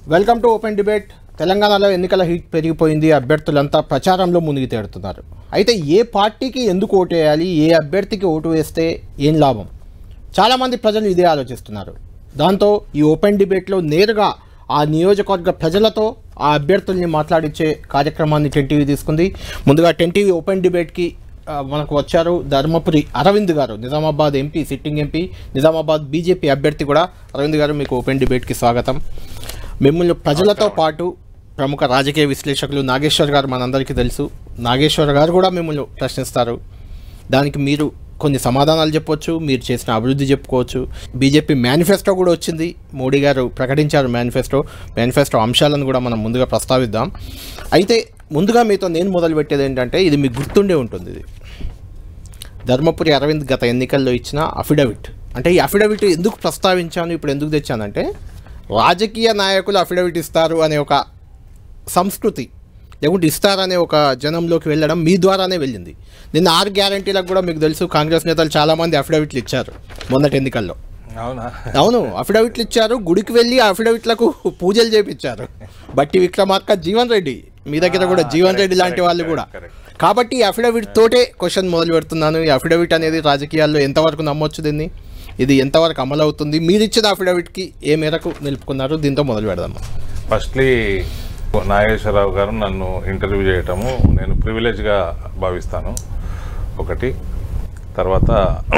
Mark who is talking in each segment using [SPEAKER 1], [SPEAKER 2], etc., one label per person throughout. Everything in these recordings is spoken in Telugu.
[SPEAKER 1] వెల్కమ్ టు ఓపెన్ డిబేట్ తెలంగాణలో ఎన్నికల హీట్ పెరిగిపోయింది అభ్యర్థులంతా ప్రచారంలో మునిగి తేడుతున్నారు అయితే ఏ పార్టీకి ఎందుకు ఓటు వేయాలి ఏ అభ్యర్థికి ఓటు వేస్తే ఏం లాభం చాలామంది ప్రజలు ఇదే ఆలోచిస్తున్నారు దాంతో ఈ ఓపెన్ డిబేట్లో నేరుగా ఆ నియోజకవర్గ ప్రజలతో ఆ అభ్యర్థుల్ని మాట్లాడించే కార్యక్రమాన్ని టెన్ టీవీ తీసుకుంది ముందుగా టెన్ టీవీ ఓపెన్ డిబేట్కి ఆ, మనకు వచ్చారు ధర్మపురి అరవింద్ గారు Nizamabad MP sitting MP Nizamabad BJP అభ్యర్థి కూడా అరవింద్ గారు మీకు ఓపెన్ డిబేట్కి స్వాగతం మిమ్మల్ని ప్రజలతో పాటు ప్రముఖ రాజకీయ విశ్లేషకులు నాగేశ్వర్ గారు మనందరికీ తెలుసు నాగేశ్వర్ గారు కూడా మిమ్మల్ని ప్రశ్నిస్తారు దానికి మీరు కొన్ని సమాధానాలు చెప్పొచ్చు మీరు చేసిన అభివృద్ధి చెప్పుకోవచ్చు బీజేపీ మేనిఫెస్టో కూడా వచ్చింది మోడీ గారు ప్రకటించారు మేనిఫెస్టో మేనిఫెస్టో అంశాలను కూడా మనం ముందుగా ప్రస్తావిద్దాం అయితే ముందుగా మీతో నేను మొదలు పెట్టేది ఏంటంటే ఇది మీకు గుర్తుండే ఉంటుంది ఇది ధర్మపురి అరవింద్ గత ఎన్నికల్లో ఇచ్చిన అఫిడవిట్ అంటే ఈ అఫిడవిట్ ఎందుకు ప్రస్తావించాను ఇప్పుడు ఎందుకు తెచ్చానంటే రాజకీయ నాయకులు అఫిడవిట్ ఇస్తారు అనే ఒక సంస్కృతి లేకుంటే ఇస్తారనే ఒక జనంలోకి వెళ్ళడం మీ ద్వారానే వెళ్ళింది నిన్న ఆరు గ్యారంటీలకు కూడా మీకు తెలుసు కాంగ్రెస్ నేతలు చాలామంది అఫిడవిట్లు ఇచ్చారు మొన్నటి ఎన్నికల్లో
[SPEAKER 2] అవునా
[SPEAKER 1] అవును అఫిడవిట్లు ఇచ్చారు గుడికి వెళ్ళి ఆ అఫిడవిట్లకు పూజలు చేపించారు బట్టి విక్రమార్క జీవన్ రెడ్డి మీ దగ్గర కూడా జీవన్ రెడ్డి లాంటి వాళ్ళు కూడా
[SPEAKER 2] correct.
[SPEAKER 1] కాబట్టి ఈ అఫిడవిట్ తోటే క్వశ్చన్ మొదలు పెడుతున్నాను ఈ అఫిడవిట్ అనేది రాజకీయాల్లో ఎంతవరకు నమ్మొచ్చు దీన్ని ఇది ఎంతవరకు అమలు అవుతుంది మీరు ఇచ్చిన అఫిడవిట్కి ఏ మేరకు నిలుపుకున్నారు దీంతో మొదలు పెడదాం
[SPEAKER 2] ఫస్ట్లీ నాగేశ్వరరావు గారు నన్ను ఇంటర్వ్యూ చేయటము నేను ప్రివిలేజ్గా భావిస్తాను ఒకటి తర్వాత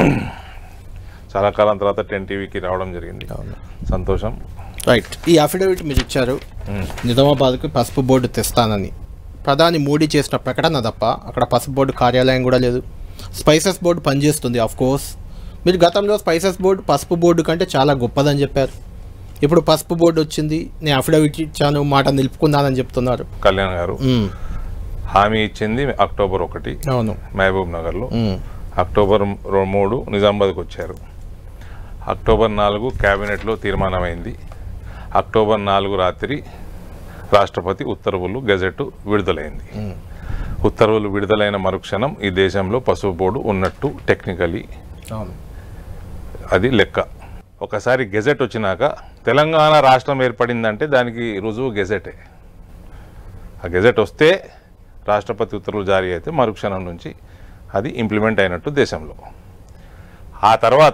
[SPEAKER 2] చాలా కాలం తర్వాత టెన్ టీవీకి రావడం జరిగింది సంతోషం
[SPEAKER 1] రైట్ ఈ అఫిడవిట్ మీరు ఇచ్చారు నిజామాబాద్కు పసుపు బోర్డు తెస్తానని ప్రధాని మోడీ చేసిన ప్రకటన తప్ప అక్కడ పసుపు బోర్డు కార్యాలయం కూడా లేదు స్పైసెస్ బోర్డు పనిచేస్తుంది ఆఫ్ కోర్స్ మీరు గతంలో స్పైసెస్ బోర్డు పసుపు బోర్డు కంటే చాలా గొప్పదని చెప్పారు ఇప్పుడు పసుపు బోర్డు వచ్చింది నేను అఫిడవిట్ ఇచ్చాను మాట నిలుపుకున్నానని చెప్తున్నారు
[SPEAKER 2] కళ్యాణ్ గారు
[SPEAKER 1] మ్మ్.
[SPEAKER 2] హామీ ఇచ్చింది అక్టోబర్ ఒకటి
[SPEAKER 1] అవును
[SPEAKER 2] మహబూబ్ నగర్లో
[SPEAKER 1] మ్మ్.
[SPEAKER 2] అక్టోబర్ రో- మూడు నిజామాబాద్కి వచ్చారు అక్టోబర్ నాలుగు క్యాబినెట్లో తీర్మానమైంది అక్టోబర్ నాలుగు రాత్రి రాష్ట్రపతి ఉత్తర్వులు గెజెట్ విడుదలైంది ఉత్తర్వులు విడుదలైన మరుక్షణం ఈ దేశంలో పసుపు బోర్డు ఉన్నట్టు టెక్నికలీ
[SPEAKER 1] అవును
[SPEAKER 2] అది లెక్క ఒకసారి గెజెట్ వచ్చినాక తెలంగాణ రాష్ట్రం ఏర్పడిందంటే దానికి రుజువు గెజెటే ఆ గెజెట్ వస్తే రాష్ట్రపతి ఉత్తర్వులు జారీ అయితే మరుక్షణం నుంచి అది ఇంప్లిమెంట్ అయినట్టు దేశంలో ఆ తర్వాత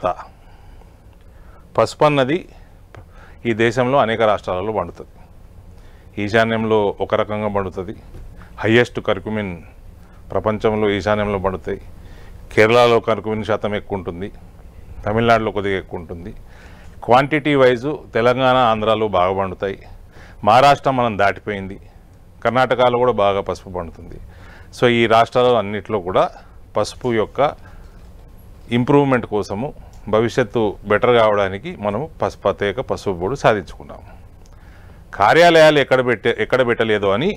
[SPEAKER 2] పసుపు అన్నది ఈ దేశంలో అనేక రాష్ట్రాలలో పండుతుంది ఈశాన్యంలో ఒక రకంగా పండుతుంది హయ్యెస్ట్ కర్కుమిన్ ప్రపంచంలో ఈశాన్యంలో పండుతాయి కేరళలో కర్కుమిన్ శాతం ఎక్కువ ఉంటుంది తమిళనాడులో కొద్దిగా ఎక్కువ ఉంటుంది క్వాంటిటీ వైజు తెలంగాణ ఆంధ్రాలో బాగా పండుతాయి మహారాష్ట్ర మనం దాటిపోయింది కర్ణాటకలో కూడా బాగా పసుపు పండుతుంది సో ఈ రాష్ట్రాలు అన్నిట్లో కూడా పసుపు యొక్క ఇంప్రూవ్మెంట్ కోసము భవిష్యత్తు బెటర్ కావడానికి మనము పసు ప్రత్యేక పసుపు బోర్డు సాధించుకున్నాము కార్యాలయాలు ఎక్కడ పెట్టే ఎక్కడ పెట్టలేదు అని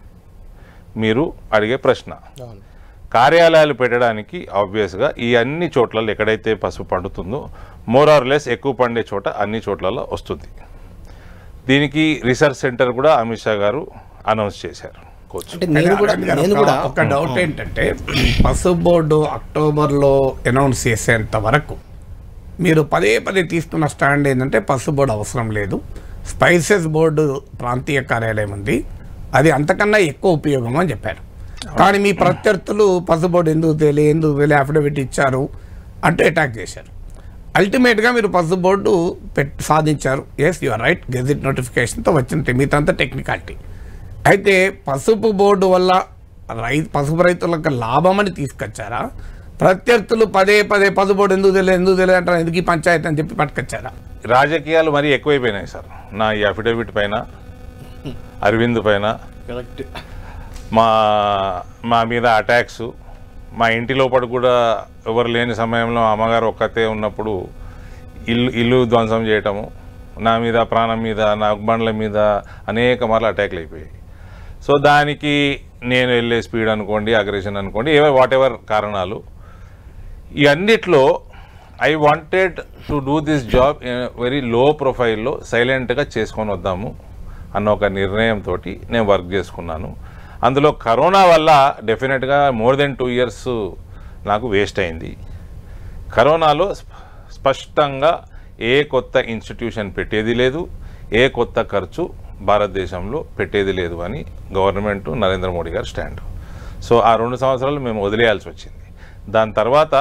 [SPEAKER 2] మీరు అడిగే ప్రశ్న
[SPEAKER 1] అవును
[SPEAKER 2] కార్యాలయాలు పెట్టడానికి ఆబ్వియస్గా ఈ అన్ని చోట్లలో ఎక్కడైతే పసుపు పండుతుందో మోర్ ఆర్ లెస్ ఎక్కువ పండే చోట అన్ని చోట్లలో వస్తుంది దీనికి రీసెర్చ్ సెంటర్ కూడా అమిత్ షా గారు అనౌన్స్ చేశారు కోచ్
[SPEAKER 1] అంటే నేను కూడా
[SPEAKER 3] అరవింద్ గారు,
[SPEAKER 1] నేను
[SPEAKER 3] ఒక-
[SPEAKER 1] కూడా
[SPEAKER 3] ఒక డౌట్ ఏంటంటే పసుపు బోర్డు అక్టోబర్లో అనౌన్స్ చేసేంత వరకు మీరు పదే పదే తీసుకున్న స్టాండ్ ఏంటంటే పసుపు బోర్డు అవసరం లేదు స్పైసెస్ బోర్డు ప్రాంతీయ కార్యాలయం ఉంది అది అంతకన్నా ఎక్కువ ఉపయోగం అని చెప్పారు కానీ మీ ప్రత్యర్థులు పసుపు బోర్డు ఎందుకు తేలి ఎందుకు తేలి అఫిడవిట్ ఇచ్చారు అంటూ అటాక్ చేశారు అల్టిమేట్గా మీరు పసుపు బోర్డు పెట్ సాధించారు ఎస్ యువర్ రైట్ గెజిట్ నోటిఫికేషన్తో వచ్చింది మిగతా టెక్నికాలిటీ అయితే పసుపు బోర్డు వల్ల రై పసుపు రైతులకు లాభమని తీసుకొచ్చారా ప్రత్యర్థులు పదే పదే పసుపు బోర్డు ఎందుకు తెలియదు ఎందుకు తెలియదు అంటారు ఎందుకు ఈ పంచాయతీ అని చెప్పి పట్టుకొచ్చారా
[SPEAKER 2] రాజకీయాలు మరీ ఎక్కువైపోయినాయి సార్ నా ఈ అఫిడవిట్ పైన అరవింద్ పైన
[SPEAKER 1] కరెక్ట్
[SPEAKER 2] మా మా మీద అటాక్స్ మా ఇంటి లోపల కూడా ఎవరు లేని సమయంలో అమ్మగారు ఒక్కతే ఉన్నప్పుడు ఇల్లు ఇల్లు ధ్వంసం చేయటము నా మీద ప్రాణం మీద నా బండ్ల మీద అనేక మార్లు అటాక్లు అయిపోయాయి సో దానికి నేను వెళ్ళే స్పీడ్ అనుకోండి అగ్రెషన్ అనుకోండి ఏవో వాట్ ఎవర్ కారణాలు ఈ అన్నిట్లో I wanted to do this job very low ప్రొఫైల్లో సైలెంట్గా చేసుకొని వద్దాము అన్న ఒక నిర్ణయంతో నేను వర్క్ చేసుకున్నాను అందులో కరోనా వల్ల డెఫినెట్గా మోర్ దెన్ టూ ఇయర్స్ నాకు వేస్ట్ అయింది కరోనాలో స్ప- స్పష్టంగా ఏ కొత్త ఇన్స్టిట్యూషన్ పెట్టేది లేదు ఏ కొత్త ఖర్చు భారతదేశంలో పెట్టేది లేదు అని గవర్నమెంట్ నరేంద్ర మోడీ గారు స్టాండ్ సో ఆ రెండు సంవత్సరాలు మేము వదిలేయాల్సి వచ్చింది దాని తర్వాత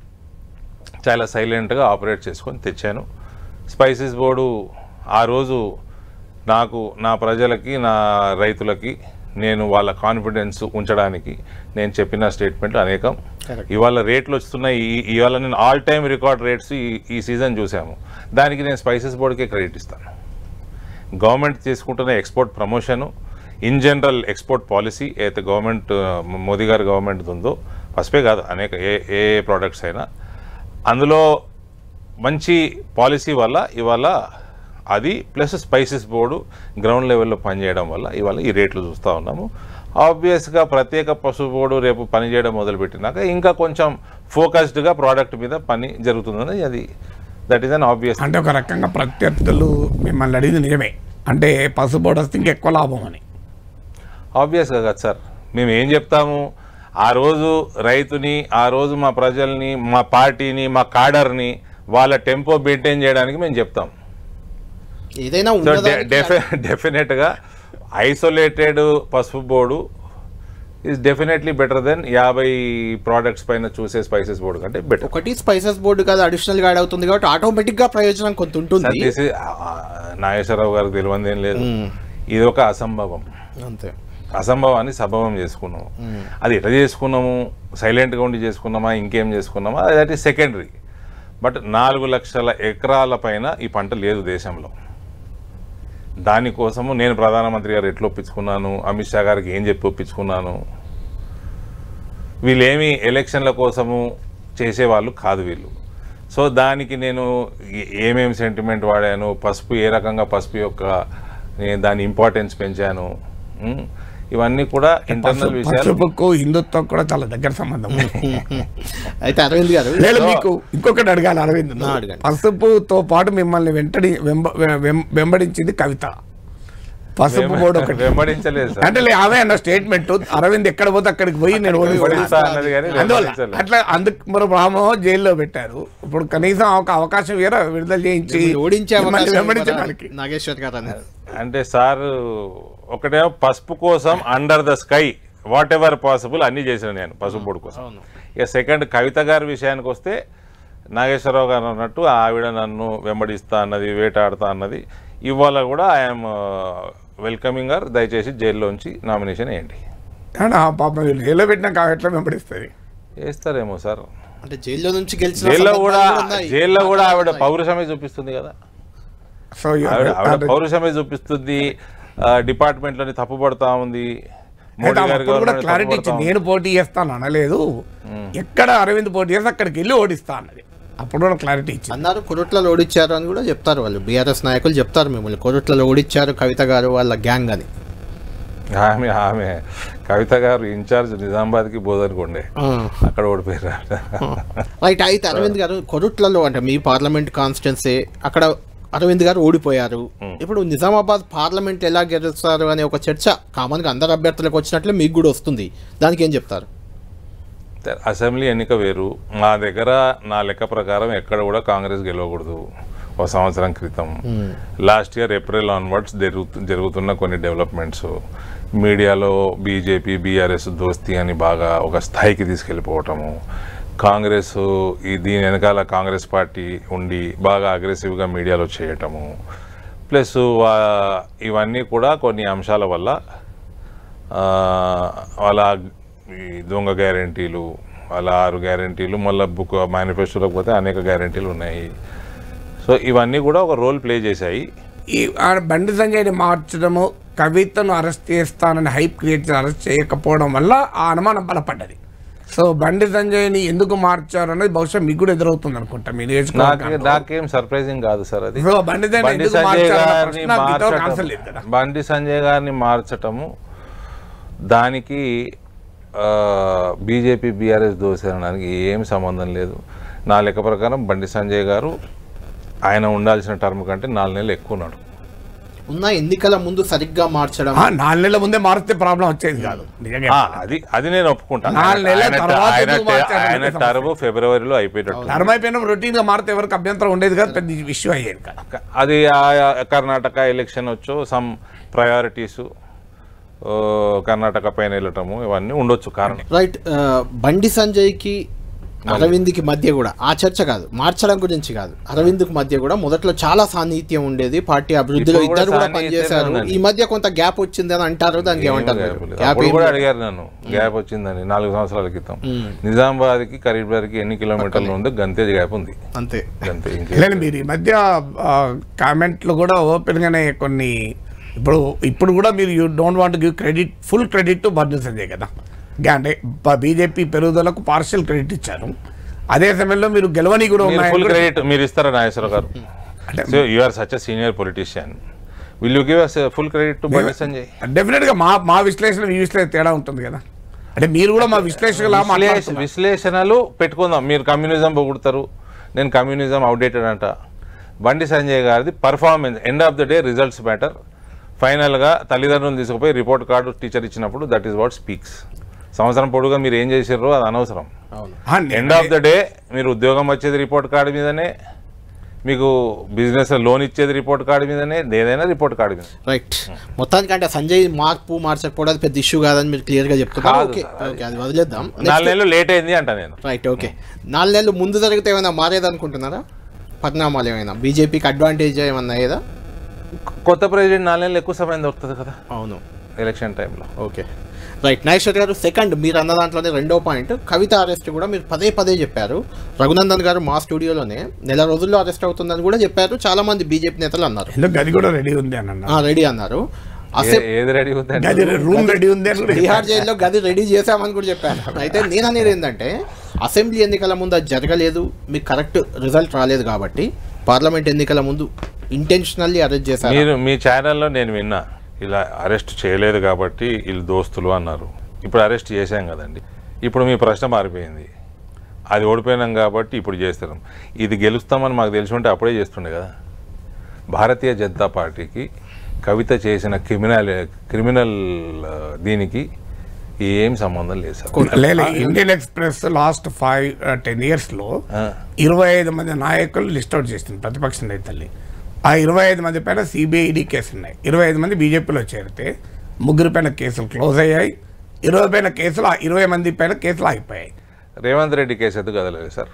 [SPEAKER 2] చాలా సైలెంట్గా ఆపరేట్ చేసుకొని తెచ్చాను స్పైసెస్ బోర్డు ఆ రోజు నాకు నా ప్రజలకి నా రైతులకి నేను వాళ్ళ కాన్ఫిడెన్స్ ఉంచడానికి నేను చెప్పిన స్టేట్మెంట్లు అనేకం
[SPEAKER 1] Correct.
[SPEAKER 2] ఇవాళ రేట్లు వస్తున్నాయి ఈ- ఇవాళ నేను ఆల్ టైమ్ రికార్డ్ రేట్స్ ఈ ఈ సీజన్ చూసాము దానికి నేను స్పైసెస్ బోర్డుకే క్రెడిట్ ఇస్తాను గవర్నమెంట్ తీసుకుంటున్న export promotion in general export policy ఏదైతే గవర్నమెంట్ ఆ, మోదీ గారి గవర్నమెంట్ ఉందో పసుపే కాదు అనేక ఏ ఏ ప్రోడక్ట్స్ అయినా అందులో మంచి పాలసీ వల్ల ఇవాళ అది ప్లస్ స్పైసెస్ బోర్డు గ్రౌండ్ లెవెల్లో పనిచేయడం వల్ల ఇవాళ ఈ రేట్లు చూస్తూ ఉన్నాము ఆబ్వియస్గా ప్రత్యేక పశు బోర్డు రేపు పనిచేయడం మొదలుపెట్టినాక ఇంకా కొంచెం ఫోకస్డ్గా ప్రోడక్ట్ మీద పని జరుగుతుందని అది దట్ ఈస్ అన్ ఆబ్వియస్
[SPEAKER 3] అంటే ఒక రకంగా ప్రత్యర్థులు మిమ్మల్ని అడిగింది నిజమే అంటే పసుబోర్డు వస్తే ఇంకా ఎక్కువ లాభం అని
[SPEAKER 2] ఆబ్వియస్గా కదా సార్ మేము ఏం చెప్తాము ఆ రోజు రైతుని ఆ రోజు మా ప్రజల్ని మా పార్టీని మా కాడర్ని వాళ్ళ టెంపో మెయింటైన్ చేయడానికి మేము చెప్తాం
[SPEAKER 1] ఏదైనా
[SPEAKER 2] సో
[SPEAKER 1] ఉన్నదానికి
[SPEAKER 2] డెఫి డెఫినెట్గా ఐసోలేటెడ్ పసుపు board is definitely better than యాభై ప్రోడక్ట్స్ పైన చూసే స్పైసెస్ బోర్డు కంటే బెటర్
[SPEAKER 1] ఒకటి స్పైసెస్ బోర్డు కాదు అడిషనల్ గా యాడ్ అవుతుంది కాబట్టి ఆటోమేటిక్ గా ప్రయోజనం కొంత ఉంటుంది
[SPEAKER 2] నాగేశ్వరరావు గారికి తెలియంది ఏం లేదు ఇది ఒక అసంభవం
[SPEAKER 1] అంతే
[SPEAKER 2] అసంభవాన్ని సభవం చేసుకున్నాము అది ఎట్లా చేసుకున్నాము సైలెంట్గా ఉండి చేసుకున్నామా ఇంకేం చేసుకున్నామా దట్ ఈస్ సెకండరీ బట్ నాలుగు లక్షల ఎకరాల పైన ఈ పంట లేదు దేశంలో దానికోసము నేను ప్రధానమంత్రి గారు ఎట్లా ఒప్పించుకున్నాను అమిత్ షా గారికి ఏం చెప్పి ఒప్పించుకున్నాను వీళ్ళేమి ఎలక్షన్ల కోసము చేసేవాళ్ళు కాదు వీళ్ళు సో దానికి నేను ఏ- ఏమేమి సెంటిమెంట్ వాడాను పసుపు ఏ రకంగా పసుపు యొక్క నేను దాని ఇంపార్టెన్స్ పెంచాను ఉమ్, ఇవన్నీ కూడా ఇంటర్నల్ విషయాలు
[SPEAKER 3] పసుపుకు హిందుత్వం కూడా చాలా దగ్గర సంబంధం ఉంది.
[SPEAKER 1] అయితే అరవింద్ గారు
[SPEAKER 3] లేదు మీకు ఇంకొకటి అడగాలి అరవింద్
[SPEAKER 1] నా అడగండి.
[SPEAKER 3] పసుపుతో పాటు మిమ్మల్ని వెంటడి వెంబ- వెం- వెంబడించింది కవిత పసుపు బోర్డు ఒకటి
[SPEAKER 2] వెంబడించలేదు సార్
[SPEAKER 3] అంటే లే, ఆమె అన్న స్టేట్మెంట్ అరవింద్ ఎక్కడ పోతే అక్కడికి పోయి నేను ఓడి
[SPEAKER 2] వెంబడిస్తా అన్నది కానీ
[SPEAKER 3] అందువల్ల
[SPEAKER 2] వెంబడించలేదు.
[SPEAKER 3] అట్లా అందుకు మరి రామో జైల్లో పెట్టారు ఇప్పుడు కనీసం ఒక అవకాశం వేరే విడుదల చేయించి
[SPEAKER 1] మిమ్మల్ని ఓడించే
[SPEAKER 3] మిమ్మల్ని
[SPEAKER 1] అవకాశం
[SPEAKER 3] వెంబడించడానికి
[SPEAKER 1] ఇవ్వరా? నాగేశ్వర్ గారు అనేది
[SPEAKER 2] అంటే సార్ ఒకటేమో పసుపు కోసం under the sky whatever possible అన్నీ చేసిన నేను పసుపు బోర్డు కోసం
[SPEAKER 1] అవును.
[SPEAKER 2] ఇక సెకండ్ కవిత గారి విషయానికి వస్తే నాగేశ్వరరావు గారు అన్నట్టు ఆవిడ నన్ను వెంబడిస్తా అన్నది వేటాడుతా అన్నది ఇవాళ కూడా ఐఎమ్ వెల్కమింగ్ గారు దయచేసి జైల్లోంచి నామినేషన్ వేయండి
[SPEAKER 3] కానీ ఆ పాప వీళ్ళు జైల్లో పెట్టినాక ఆమె ఎట్లా వెంబడిస్తుంది
[SPEAKER 2] వేస్తారేమో సార్
[SPEAKER 1] అంటే జైల్లో నుంచి గెలిచిన
[SPEAKER 2] జైల్లో
[SPEAKER 1] సందర్భాలు
[SPEAKER 2] కూడా
[SPEAKER 1] ఉన్నాయి.
[SPEAKER 2] జైల్లో కూడా ఆవిడ
[SPEAKER 1] ఉన్నాయి.
[SPEAKER 2] పౌరుషమే చూపిస్తుంది కదా
[SPEAKER 3] సో
[SPEAKER 2] ఆవిడ ఆవిడ పౌరుషమే చూపిస్తుంది డిపార్ట్మెంట్లని తప్పుపడతా ఉంది మోడీ గారి
[SPEAKER 3] కూడా
[SPEAKER 2] గవర్నమెంట్
[SPEAKER 3] క్లారిటీ
[SPEAKER 2] తప్పుపడతా
[SPEAKER 3] ఇచ్చింది
[SPEAKER 2] ఉంది.
[SPEAKER 3] నేను పోటీ చేస్తాను అనలేదు ఎక్కడ అరవింద్ పోటీ చేస్తే అక్కడికి వెళ్ళి ఓడిస్తా అన్నది అప్పుడు కూడా క్లారిటీ ఇచ్చింది
[SPEAKER 1] అన్నారు కొరుట్లలో ఓడిచ్చారు అని కూడా చెప్తారు వాళ్ళు బీఆర్ఎస్ నాయకులు చెప్తారు మిమ్మల్ని కొరుట్లలో ఓడిచ్చారు కవిత గారు వాళ్ళ గ్యాంగ్ అని
[SPEAKER 2] ఆమె ఆమె కవిత గారు ఇన్ఛార్జ్ నిజామాబాద్కి బోధనకుండే అక్కడ ఓడిపోయారు
[SPEAKER 1] రైట్ అయితే అరవింద్ గారు కొరుట్లలో అంటే మీ పార్లమెంట్ కాన్స్టిట్యున్సీ అక్కడ అరవింద్ గారు ఓడిపోయారు ఇప్పుడు నిజామాబాద్ పార్లమెంట్ ఎలా గెలుస్తారు అనే ఒక చర్చ కామన్గా అందరు అభ్యర్థులకు వచ్చినట్లే మీకు కూడా వస్తుంది దానికి ఏం చెప్తారు
[SPEAKER 2] అసెంబ్లీ ఎన్నిక వేరు మా దగ్గర నా లెక్క ప్రకారం ఎక్కడ కూడా కాంగ్రెస్ గెలవకూడదు ఒక సంవత్సరం క్రితం లాస్ట్ ఇయర్ ఏప్రిల్ ఆన్వర్డ్స్ జరుగుతు జరుగుతున్న కొన్ని డెవలప్మెంట్స్ మీడియాలో బీజేపీ బీఆర్ఎస్ దోస్తీ అని బాగా ఒక స్థాయికి తీసుకెళ్ళిపోవటము కాంగ్రెస్ ఈ దీని వెనకాల కాంగ్రెస్ పార్టీ ఉండి బాగా అగ్రెసివ్గా మీడియాలో చేయటము ప్లస్ ఇవన్నీ కూడా కొన్ని అంశాల వల్ల ఆ, వాళ్ళ ఈ దొంగ గ్యారంటీలు వాళ్ళ ఆరు గ్యారంటీలు మళ్ళీ బుక్ మేనిఫెస్టోలోకి పోతే అనేక గ్యారంటీలు ఉన్నాయి సో ఇవన్నీ కూడా ఒక రోల్ ప్లే చేశాయి
[SPEAKER 3] ఈ ఆ బండి సంజయ్ని మార్చడము కవితను అరెస్ట్ చేస్తానని హైప్ క్రియేట్ చేసి అరెస్ట్ చేయకపోవడం వల్ల ఆ అనుమానం బలపడ్డది సో బండి సంజయ్ని ఎందుకు మార్చారు అనేది బహుశా మీకు కూడా ఎదురవుతుంది అనుకుంటా మీ
[SPEAKER 2] నాకు
[SPEAKER 3] నియోజకవర్గంలో.
[SPEAKER 2] నాకేం సర్ప్రైజింగ్ కాదు సార్ అది
[SPEAKER 3] సో బండి సంజయ్
[SPEAKER 2] బండి
[SPEAKER 3] ఎందుకు
[SPEAKER 2] సంజయ్
[SPEAKER 3] మార్చారు అన్న
[SPEAKER 2] గారిని
[SPEAKER 3] ప్రశ్న ఇంతవరకు ఆన్సర్ లేదు కదా
[SPEAKER 2] మార్చటం బండి సంజయ్ గారిని మార్చటము దానికి బీజేపీ బీఆర్ఎస్ దోసేయడానికి ఏం సంబంధం లేదు నా లెక్క ప్రకారం బండి సంజయ్ గారు ఆయన ఉండాల్సిన టర్మ్ కంటే నాలుగు నెలలు ఎక్కువ ఉన్నాడు
[SPEAKER 1] ఉన్న ఎన్నికల ముందు సరిగ్గా మార్చడం
[SPEAKER 3] ఆ, నాలుగు నెలల ముందే మారితే ప్రాబ్లం వచ్చేది కాదు నిజంగా
[SPEAKER 2] ఆ,
[SPEAKER 3] చెప్పాలి.
[SPEAKER 2] అది అది నేను ఒప్పుకుంటాను
[SPEAKER 3] నాలుగు నెలల
[SPEAKER 2] ఆయన-
[SPEAKER 3] తర్వాత
[SPEAKER 2] ఆయన-
[SPEAKER 3] ఎందుకు మార్చారు
[SPEAKER 2] ఆయన
[SPEAKER 3] అనేది
[SPEAKER 2] టర్మ్ ఫిబ్రవరిలో అయిపోయేటట్టు
[SPEAKER 3] టర్మ్ అయిపోయిన రొటీన్ గా మారితే ఎవరికి అభ్యంతరం ఉండేది కాదు పెద్ద ఇష్యూ అయ్యేది కాదు
[SPEAKER 2] క- అది ఆ కర్ణాటక ఎలక్షన్ వచ్చు సమ్ ప్రయారిటీస్ కర్ణాటక పైన వెళ్ళటము ఇవన్నీ ఉండొచ్చు కారణం
[SPEAKER 1] రైట్ ఆ, బండి సంజయ్కి అరవింద్కి మధ్య కూడా ఆ చర్చ కాదు మార్చడం గురించి కాదు అరవింద్కి మధ్య కూడా మొదట్లో చాలా సాన్నిహిత్యం ఉండేది పార్టీ అభివృద్ధిలో
[SPEAKER 2] ఇప్పుడు కూడా
[SPEAKER 1] ఇద్దరు కూడా
[SPEAKER 2] సాన్నిహిత్యమే
[SPEAKER 1] పనిచేశారు
[SPEAKER 2] ఉందండి.
[SPEAKER 1] ఈ మధ్య కొంత గ్యాప్ వచ్చింది అని అంటారు దానికి ఏమంటారు
[SPEAKER 2] ఏం
[SPEAKER 1] మీరు?
[SPEAKER 2] gap లేదు.
[SPEAKER 1] గ్యాప్
[SPEAKER 2] అప్పుడు
[SPEAKER 1] ఏం
[SPEAKER 2] కూడా
[SPEAKER 1] లేదు.
[SPEAKER 2] అడిగారు నన్ను గ్యాప్ వచ్చిందని నాలుగు సంవత్సరాల క్రితం నిజామాబాద్ కి కరీంనగర్ కి ఎన్ని కిలోమీటర్లు ఉంది గంతే గ్యాప్ ఉంది
[SPEAKER 1] అంతే
[SPEAKER 2] గంతే ఇంకే
[SPEAKER 3] లేదు మీరు ఈ మధ్య ఆ, కామెంట్లు కూడా ఓపెన్ గానే కొన్ని ఇప్పుడు ఇప్పుడు కూడా మీరు you don't want give credit full credit to Bandi Sanjay కదా ఇంకా అంటే బీజేపీ పెరుగుదలకు పార్షియల్ క్రెడిట్ ఇచ్చారు అదే సమయంలో మీరు గెలవని కూడా
[SPEAKER 2] మీరు
[SPEAKER 3] ఉన్నాయి
[SPEAKER 2] ఫుల్ క్రెడిట్ మీరు ఇస్తారా నాగేశ్వర గారు so you are such a senior politician will you give us full credit to Bandi Sanjay
[SPEAKER 3] definite గా మా మా విశ్లేషణ మీ విశ్లేషణ తేడా ఉంటుంది కదా అంటే మీరు కూడా మా విశ్లేషకులా
[SPEAKER 2] విశ్లేష-
[SPEAKER 3] మాట్లాడుతున్నారు
[SPEAKER 2] విశ్లేషణలు పెట్టుకుందాం మీరు కమ్యూనిజం పొగుడతారు నేను కమ్యూనిజం అవుడేటెడ్ అంట బండి సంజయ్ గారిది performance end of the day results matter ఫైనల్గా తల్లిదండ్రులు తీసుకుపోయి రిపోర్ట్ కార్డు టీచర్ ఇచ్చినప్పుడు దట్ ఈస్ వాట్ స్పీక్స్ సంవత్సరం పొడుగా మీరు ఏం చేసారో అది అనవసరం
[SPEAKER 1] అవును
[SPEAKER 3] ఆ, నే-
[SPEAKER 2] ఎండ్ ఆఫ్ ద డే మీరు ఉద్యోగం వచ్చేది రిపోర్ట్ కార్డు మీదనే మీకు బిజినెస్ లోన్ ఇచ్చేది రిపోర్ట్ కార్డు మీదనే ఏదైనా రిపోర్ట్ కార్డు మీద
[SPEAKER 1] రైట్ మొత్తానికి అంటే సంజయ్ మార్పు మార్చకపోవడం అది పెద్ద ఇష్యూ కాదని మీరు క్లియర్ గా చెప్తున్నారు
[SPEAKER 2] కాదు
[SPEAKER 1] ఓకే
[SPEAKER 2] సార్,
[SPEAKER 1] ఓకే అది వదిలేద్దాం
[SPEAKER 2] నాలుగు నెలలు లేట్ అయింది అంట నేను
[SPEAKER 1] రైట్ ఓకే నాలుగు నెలలు ముందు జరిగితే ఏమైనా మారేది అనుకుంటున్నారా పరిణామాలు ఏమైనా బీజేపీకి అడ్వాంటేజ్ ఏమన్నా అయ్యేదా
[SPEAKER 2] కొత్త ప్రెసిడెంట్ నాలుగు నెలలు ఎక్కువ సమయం దొరుకుతుంది కదా
[SPEAKER 1] అవును
[SPEAKER 2] ఎలక్షన్ టైంలో
[SPEAKER 1] ఓకే రైట్ నాగేశ్వర్ గారు సెకండ్ మీరు అన్న దాంట్లోనే రెండో పాయింట్ కవిత అరెస్ట్ కూడా మీరు పదే పదే చెప్పారు రఘునందన్ గారు మా స్టూడియోలోనే నెల రోజుల్లో అరెస్ట్ అవుతుందని కూడా చెప్పారు చాలా మంది బీజేపీ నేతలు అన్నారు
[SPEAKER 3] ఎందుకు గది కూడా రెడీ ఉంది అని అన్నారు
[SPEAKER 1] రెడీ అన్నారు అసెంబ్లీ
[SPEAKER 2] ఏ- ఏది రెడీ ఉంది
[SPEAKER 3] గది రూమ్ రెడీ ఉంది అని కూడా
[SPEAKER 1] బీహార్ జైల్లో గది రెడీ చేశామని కూడా చెప్పారు అయితే నేను అనేది ఏంటంటే అసెంబ్లీ ఎన్నికల ముందు అది జరగలేదు మీకు కరెక్ట్ రిజల్ట్ రాలేదు కాబట్టి పార్లమెంట్ ఎన్నికల ముందు ఇంటెన్షనల్లీ అరెస్ట్ చేశారు
[SPEAKER 2] మీరు మీ ఛానల్లో నేను విన్నా ఇలా అరెస్ట్ చేయలేదు కాబట్టి వీళ్ళు దోస్తులు అన్నారు ఇప్పుడు అరెస్ట్ చేశాం కదండి ఇప్పుడు మీ ప్రశ్న మారిపోయింది అది ఓడిపోయినాం కాబట్టి ఇప్పుడు చేస్తున్నాం ఇది గెలుస్తామని మాకు తెలిసి ఉంటే అప్పుడే చేస్తుండే కదా భారతీయ జనతా పార్టీకి కవిత చేసిన క్రిమినల్ క్రిమినల్ ఆ, దీనికి ఏం సంబంధం లేదు సార్
[SPEAKER 3] లేదు Indian Express last five ten years లో
[SPEAKER 2] ఆ.
[SPEAKER 3] ఇరవై ఐదు మంది నాయకులు లిస్ట్ అవుట్ చేస్తుంది ప్రతిపక్ష నేతల్ని ఆ ఇరవై ఐదు మంది పైన సిబిఐడి కేసులు ఉన్నాయి ఇరవై ఐదు మంది బీజేపీలో చేరితే ముగ్గురు పైన కేసులు క్లోజ్ అయ్యాయి ఇరవై పైన కేసులు ఆ ఇరవై మంది పైన కేసులు ఆగిపోయాయి
[SPEAKER 2] రేవంత్ రెడ్డి కేసు ఎందుకు కదలేదు సార్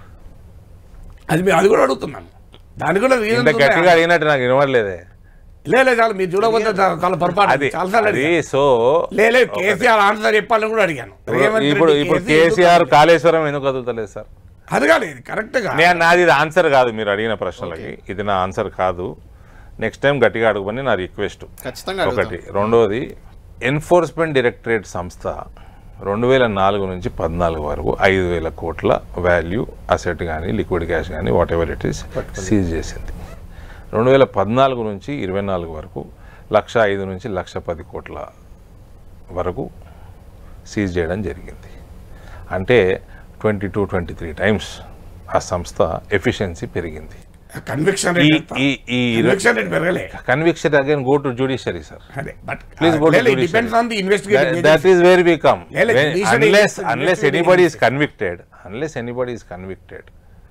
[SPEAKER 3] అది మేము అది కూడా అడుగుతున్నాము దాని కూడా reasons
[SPEAKER 2] ఇంత గట్టిగా
[SPEAKER 3] ఉన్నాయి.
[SPEAKER 2] అడిగినట్టు నాకు వినవట్లేదే
[SPEAKER 3] లే లే, చాలు మీరు చూడకపోతే చాలా చాలా పొరపాటు
[SPEAKER 2] అది
[SPEAKER 3] చాలాసార్లు
[SPEAKER 2] అది
[SPEAKER 3] అడిగాను.
[SPEAKER 2] సో
[SPEAKER 3] లే లే కేసీఆర్ ఆన్సర్ చెప్పాలని కూడా అడిగాను రేవంత్
[SPEAKER 2] ఇప్పుడు
[SPEAKER 3] రెడ్డి
[SPEAKER 2] ఇప్పుడు
[SPEAKER 3] కేసు ఎందుకు
[SPEAKER 2] కేసీఆర్ కాళేశ్వరం ఎందుకు కదులుతలేదు సార్
[SPEAKER 3] అది కాలేదు కరెక్ట్ గా
[SPEAKER 2] నేను నాది ఇది ఆన్సర్ కాదు మీరు అడిగిన ప్రశ్నలకి ఇది నా ఆన్సర్ కాదు నెక్స్ట్ టైం గట్టిగా అడగమని నా రిక్వెస్ట్
[SPEAKER 1] ఖచ్చితంగా
[SPEAKER 2] ఒకటి
[SPEAKER 1] అడుగుతాం.
[SPEAKER 2] రెండోది ఎన్ఫోర్స్మెంట్ డైరెక్టరేట్ సంస్థ రెండు వేల నాలుగు నుంచి పద్నాలుగు వరకు ఐదు వేల కోట్ల వాల్యూ అసెట్ కానీ లిక్విడ్ క్యాష్ కానీ whatever it is seize చేసింది రెండు వేల పద్నాలుగు నుంచి ఇరవై నాలుగు వరకు లక్ష ఐదు నుంచి లక్ష పది కోట్ల వరకు సీజ్ చేయడం జరిగింది అంటే twenty two twenty three times ఆ సంస్థ ఎఫిషియన్సీ పెరిగింది
[SPEAKER 3] కన్విక్షన్
[SPEAKER 2] ఈ
[SPEAKER 3] రేట్
[SPEAKER 2] ఈ ఈ
[SPEAKER 3] కన్విక్షన్ రేట్ పెరగలే
[SPEAKER 2] conviction again go to judiciary sir
[SPEAKER 3] అదే but
[SPEAKER 2] Please go to
[SPEAKER 3] depends
[SPEAKER 2] judiciary.
[SPEAKER 3] On the investigative
[SPEAKER 2] that is where we come
[SPEAKER 3] Yeah, like
[SPEAKER 2] When-
[SPEAKER 3] judiciary
[SPEAKER 2] unless
[SPEAKER 3] is-
[SPEAKER 2] unless
[SPEAKER 3] investigating
[SPEAKER 2] anybody is
[SPEAKER 3] agency.
[SPEAKER 2] convicted unless anybody is convicted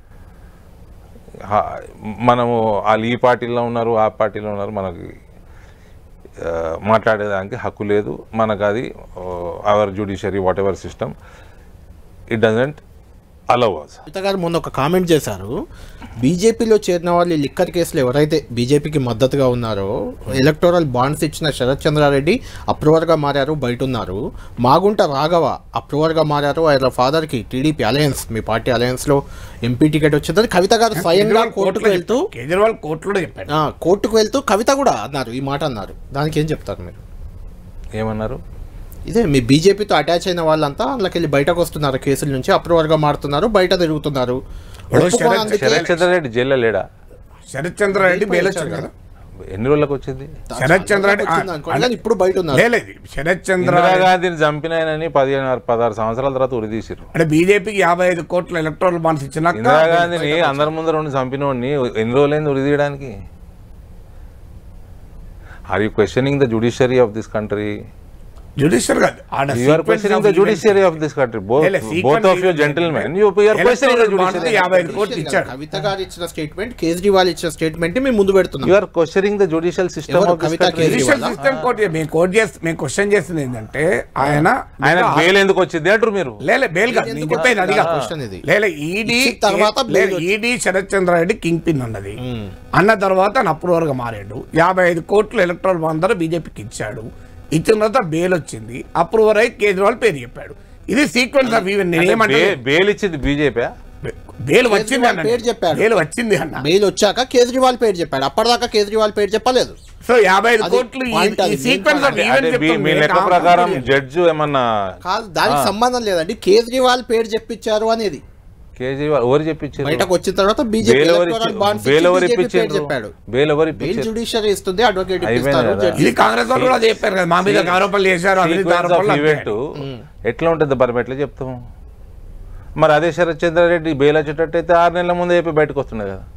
[SPEAKER 2] హా, మనము వాళ్ళు ఈ పార్టీలో ఉన్నారు ఆ పార్టీలో ఉన్నారు మనకి ఆ, మాట్లాడేదానికి హక్కు లేదు మనకు అది our judiciary whatever system it doesn't allow us
[SPEAKER 1] Kavitha garu మొన్న ఒక కామెంట్ చేశారు బీజేపీలో చేరిన వాళ్ళు ఈ లిక్కర్ కేసులో ఎవరైతే బీజేపీకి మద్దతుగా ఉన్నారో ఎలక్టోరల్ బాండ్స్ ఇచ్చిన శరత్ చంద్రారెడ్డి అప్రూవర్గా మారారు బయట ఉన్నారు మాగుంట రాఘవ అప్రూవర్గా మారారు ఆయన ఫాదర్కి టీడీపీ అలయన్స్ మీ పార్టీ అలయన్స్లో ఎంపీ టికెట్ వచ్చిందని కవిత గారు స్వయంగా కోర్టుకు వెళ్తూ
[SPEAKER 3] కేజ్రీవాల్ కోర్టులో చెప్పాడు
[SPEAKER 1] ఆ, కోర్టుకు వెళ్తూ కవిత కూడా అన్నారు ఈ మాట అన్నారు దానికి ఏం చెప్తారు మీరు
[SPEAKER 2] ఏమన్నారు
[SPEAKER 1] ఇదే మీ బీజేపీతో అటాచ్ అయిన వాళ్ళంతా అందులోకి వెళ్ళి బయటకు వస్తున్నారు కేసుల నుంచి అప్రూవర్గా మారుతున్నారు బయట తిరుగుతున్నారు
[SPEAKER 3] ఎవరో
[SPEAKER 1] ఒప్పుకోనందుకే-
[SPEAKER 2] శరత్ చంద్రారెడ్డి జైల్లో లేడా
[SPEAKER 3] శరత్ చంద్రారెడ్డి బెయిల్ వచ్చాడు కదా
[SPEAKER 2] ఎన్ని రోజులకు వచ్చింది
[SPEAKER 3] శరత్ చంద్రారెడ్డి
[SPEAKER 1] వచ్చింది అనుకోండి, కానీ ఇప్పుడు బయట ఉన్నారు
[SPEAKER 3] లేదు శరత్ చంద్రారెడ్డి
[SPEAKER 2] ఇందిరాగాంధీని చంపినాయనని పదిహేను పదహారు సంవత్సరాల తర్వాత ఉరిదీసిరు
[SPEAKER 3] అంటే బీజేపీకి యాభై ఐదు కోట్ల ఎలక్ట్రల్ బాండ్స్ ఇచ్చినాక
[SPEAKER 2] ఇందిరాగాంధీని అందరి ముందర ఉండి చంపినోడిని ఎన్ని రోజులైంది ఉరిదీయడానికి are you questioning the judiciary of this country
[SPEAKER 3] judicial కాదు ఆడ
[SPEAKER 2] you are
[SPEAKER 3] sequence
[SPEAKER 2] questioning
[SPEAKER 3] of
[SPEAKER 2] the
[SPEAKER 3] events-
[SPEAKER 2] judiciary of this country both
[SPEAKER 3] లే, sequence
[SPEAKER 2] both of your
[SPEAKER 3] events
[SPEAKER 2] gentlemen you you are questioning the
[SPEAKER 3] Electoral bond
[SPEAKER 2] judiciary
[SPEAKER 3] యాభై ఐదు కోట్లు ఇచ్చాడు
[SPEAKER 1] కవిత గారు ఇచ్చిన స్టేట్మెంట్ కేజ్రీవాల్ ఇచ్చిన స్టేట్మెంట్ మేము ముందు పెడుతున్నాం
[SPEAKER 2] you are questioning the judicial system
[SPEAKER 1] ఎవరు?
[SPEAKER 2] Of this
[SPEAKER 1] Kavitha
[SPEAKER 2] country
[SPEAKER 1] Kejriwal?
[SPEAKER 3] Judicial system court మేము కోర్ట్ చేస్తే మేము క్వశ్చన్ చేస్తుంది ఏంటంటే ఆయన
[SPEAKER 2] ఆయన బెయిల్ ఎందుకు వచ్చింది అంటారు మీరు
[SPEAKER 3] లేలే బెయిల్ కాదు నేను
[SPEAKER 1] ఎందుకు
[SPEAKER 3] చెప్పేది అది కాదు.
[SPEAKER 1] క్వశ్చన్ ఇది.
[SPEAKER 3] లేలే ఈడీ
[SPEAKER 1] ఇచ్చిన తర్వాత బెయిల్ వచ్చింది.
[SPEAKER 3] ED Sarath Chandra Reddy kingpin అన్నది అన్న తర్వాత ఆయన అప్రూవర్ గా మారాడు యాభై ఐదు కోట్లు ఎలక్ట్రల్ బాండ్ బీజేపీకి ఇచ్చాడు ఇచ్చిన తర్వాత బెయిల్ వచ్చింది అప్రూవర్ అయి కేజ్రీవాల్ పేరు చెప్పాడు ఇది సీక్వెన్స్ ఆఫ్ ఈవెన్ నేను ఏమంటే
[SPEAKER 2] బే- బెయిల్ ఇచ్చింది బీజేపీ
[SPEAKER 3] బెయిల్ వచ్చింది
[SPEAKER 1] కేజ్రీవాల్
[SPEAKER 3] అన్న
[SPEAKER 1] పేరు చెప్పాడు.
[SPEAKER 3] బెయిల్ వచ్చింది అన్న
[SPEAKER 1] మెయిల్ వచ్చాక కేజ్రీవాల్ పేరు చెప్పాడు అప్పటిదాకా కేజ్రీవాల్ పేరు చెప్పలేదు
[SPEAKER 3] సో యాభై ఐదు
[SPEAKER 1] అది
[SPEAKER 3] కోట్లు
[SPEAKER 1] point అది,
[SPEAKER 3] సీక్వెన్స్ ఆఫ్
[SPEAKER 2] అంటే
[SPEAKER 3] ఈవెన్
[SPEAKER 2] మీ- మీ లెక్క ప్రకారం జడ్జి ఏమన్నా
[SPEAKER 1] కాదు దానికి సంబంధం లేదండి కేజ్రీవాల్ పేరు చెప్పించారు అనేది
[SPEAKER 2] కేజ్రీవాల్ ఎవరు చెప్పించారు
[SPEAKER 1] బయటకు వచ్చిన తర్వాత బీజేపీ
[SPEAKER 2] బెయిల్ ఎవరు
[SPEAKER 1] ఎలక్టోరల్
[SPEAKER 2] ఇచ్చి-
[SPEAKER 1] బాండ్స్
[SPEAKER 2] బెయిల్ ఎవరు
[SPEAKER 1] పేరు
[SPEAKER 2] ఇప్పించారు
[SPEAKER 1] చెప్పాడు
[SPEAKER 2] బెయిల్ ఎవరు
[SPEAKER 1] బెయిల్
[SPEAKER 2] ఇప్పించారు
[SPEAKER 1] జ్యుడిషియరీ ఇస్తుంది అడ్వకేట్
[SPEAKER 2] అయిపోయింది
[SPEAKER 1] ఇప్పిస్తారు
[SPEAKER 2] కదా.
[SPEAKER 1] జడ్జి
[SPEAKER 3] ఇది కాంగ్రెస్ వాళ్ళు కూడా చెప్పారు కదా మా మీద ఆరోపణలు చేశారు అవినీతి
[SPEAKER 2] సీక్వెన్స్ ఆఫ్
[SPEAKER 3] ఆరోపణలు
[SPEAKER 2] ఈవెంట్ ఎట్లా ఉంటుంది మరి ఎట్లా చెప్తాము మరి అదే శరత్ చంద్రారెడ్డి బెయిల్ వచ్చేటట్టయితే ఆరు నెలల ముందే చెప్పి బయటకు వస్తున్నాయి కదా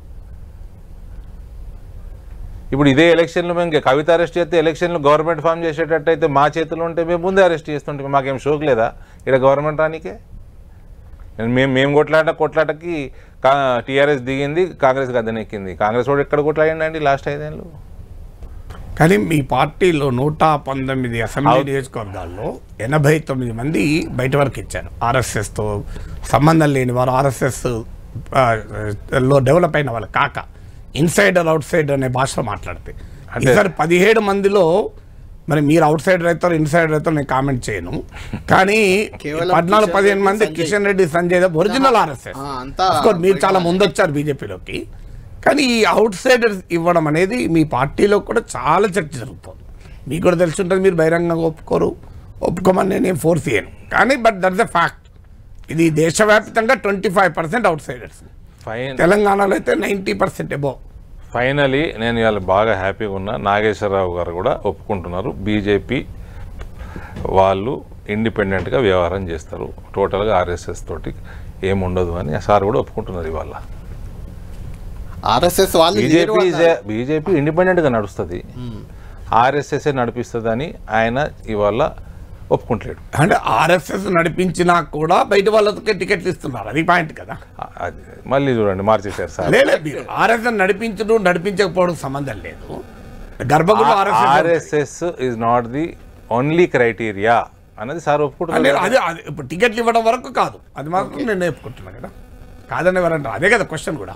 [SPEAKER 2] ఇప్పుడు ఇదే ఎలక్షన్లు మేము ఇంకా కవిత అరెస్ట్ చేస్తే ఎలక్షన్లు గవర్నమెంట్ ఫామ్ చేసేటట్టయితే మా చేతిలో ఉంటే మేము ముందే అరెస్ట్ చేస్తుంటే మాకేం షోక్ లేదా ఇక్కడ గవర్నమెంట్ రానికే మేము మేము కొట్లాట కొట్లాటకి కా టీఆర్ఎస్ దిగింది కాంగ్రెస్ గద్దెనెక్కింది కాంగ్రెస్ వాడు ఎక్కడ కొట్లాడిండండి లాస్ట్ ఐదేళ్ళు
[SPEAKER 3] కానీ మీ పార్టీలో నూట పంతొమ్మిది అసెంబ్లీ నియోజకవర్గాల్లో ఎనభై తొమ్మిది మంది బయట వరకు ఇచ్చారు ఆర్ఎస్ఎస్తో సంబంధం లేని వారు ఆర్ఎస్ఎస్ లో డెవలప్ అయిన వాళ్ళు కాక ఇన్సైడర్ అవుట్ సైడ్ అనే భాషలో మాట్లాడితే
[SPEAKER 2] అంటే-
[SPEAKER 3] ఈసారి పదిహేడు మందిలో మరి మీరు అవుట్ సైడ్ అవుతారు ఇన్సైడ్ అవుతారు నేను కామెంట్ చేయను కానీ
[SPEAKER 1] కేవలం
[SPEAKER 3] పద్నాలుగు
[SPEAKER 1] కిషన్
[SPEAKER 3] పదిహేను
[SPEAKER 1] రెడ్డి,
[SPEAKER 3] మంది
[SPEAKER 1] సంజయ్.
[SPEAKER 3] కిషన్ రెడ్డి సంజయ్ ఒరిజినల్ ఆర్ఎస్ఎస్
[SPEAKER 1] ఆ, అంతా
[SPEAKER 3] మీరు చాలా
[SPEAKER 1] బయట
[SPEAKER 3] ముందు వచ్చారు బీజేపీలోకి కానీ ఈ అవుట్ సైడర్స్ ఇవ్వడం అనేది మీ పార్టీలో కూడా చాలా చర్చ జరుగుతుంది మీకు కూడా తెలిసి ఉంటుంది మీరు బహిరంగంగా ఒప్పుకోరు ఒప్పుకోమని నేనేం ఫోర్స్ చేయను కానీ బట్ దట్స్ ఎ ఫ్యాక్ట్ ఇది దేశవ్యాప్తంగా twenty five percent outsiders
[SPEAKER 2] fine
[SPEAKER 3] తెలంగాణలో అయితే నైంటీ పర్సెంట్ ఎబో
[SPEAKER 2] ఫైనలీ నేను ఇవాళ బాగా హ్యాపీగా ఉన్నా నాగేశ్వరరావు గారు కూడా ఒప్పుకుంటున్నారు బీజేపీ వాళ్ళు ఇండిపెండెంట్గా వ్యవహారం చేస్తారు టోటల్గా ఆర్ఎస్ఎస్ తోటి ఏముండదు అని సార్ కూడా ఒప్పుకుంటున్నారు ఇవాళ
[SPEAKER 1] ఆర్ఎస్ఎస్ వాళ్ళు లేరు
[SPEAKER 2] బీజేపీ
[SPEAKER 1] అన్నారు.
[SPEAKER 2] బీజేపీ ఇండిపెండెంట్గా నడుస్తుంది ఆర్ఎస్ఎస్ఏ నడిపిస్తుందని ఆయన ఇవాళ ఒప్పుకుంటలేడు
[SPEAKER 3] అంటే ఆర్ఎస్ఎస్ నడిపించినా కూడా బయట వాళ్ళకి టికెట్లు ఇస్తున్నారు అది పాయింట్ కదా
[SPEAKER 2] ఆ- అది మళ్ళీ చూడండి మార్చేశారు సార్
[SPEAKER 3] లేదు మీరు ఆర్ఎస్ఎస్ నడిపించడం నడిపించకపోవడం సంబంధం లేదు గర్భగుడు RSS
[SPEAKER 2] RSS is not the only criteria అన్నది సార్
[SPEAKER 3] అంటే
[SPEAKER 2] ఒప్పుకుంటున్నారు
[SPEAKER 3] అదే అది ఇప్పుడు టికెట్లు ఇవ్వడం వరకు కాదు అది మాత్రం నేను నేర్పుకుంటున్నా కదా కాదని ఎవరంటారు అదే కదా క్వశ్చన్ కూడా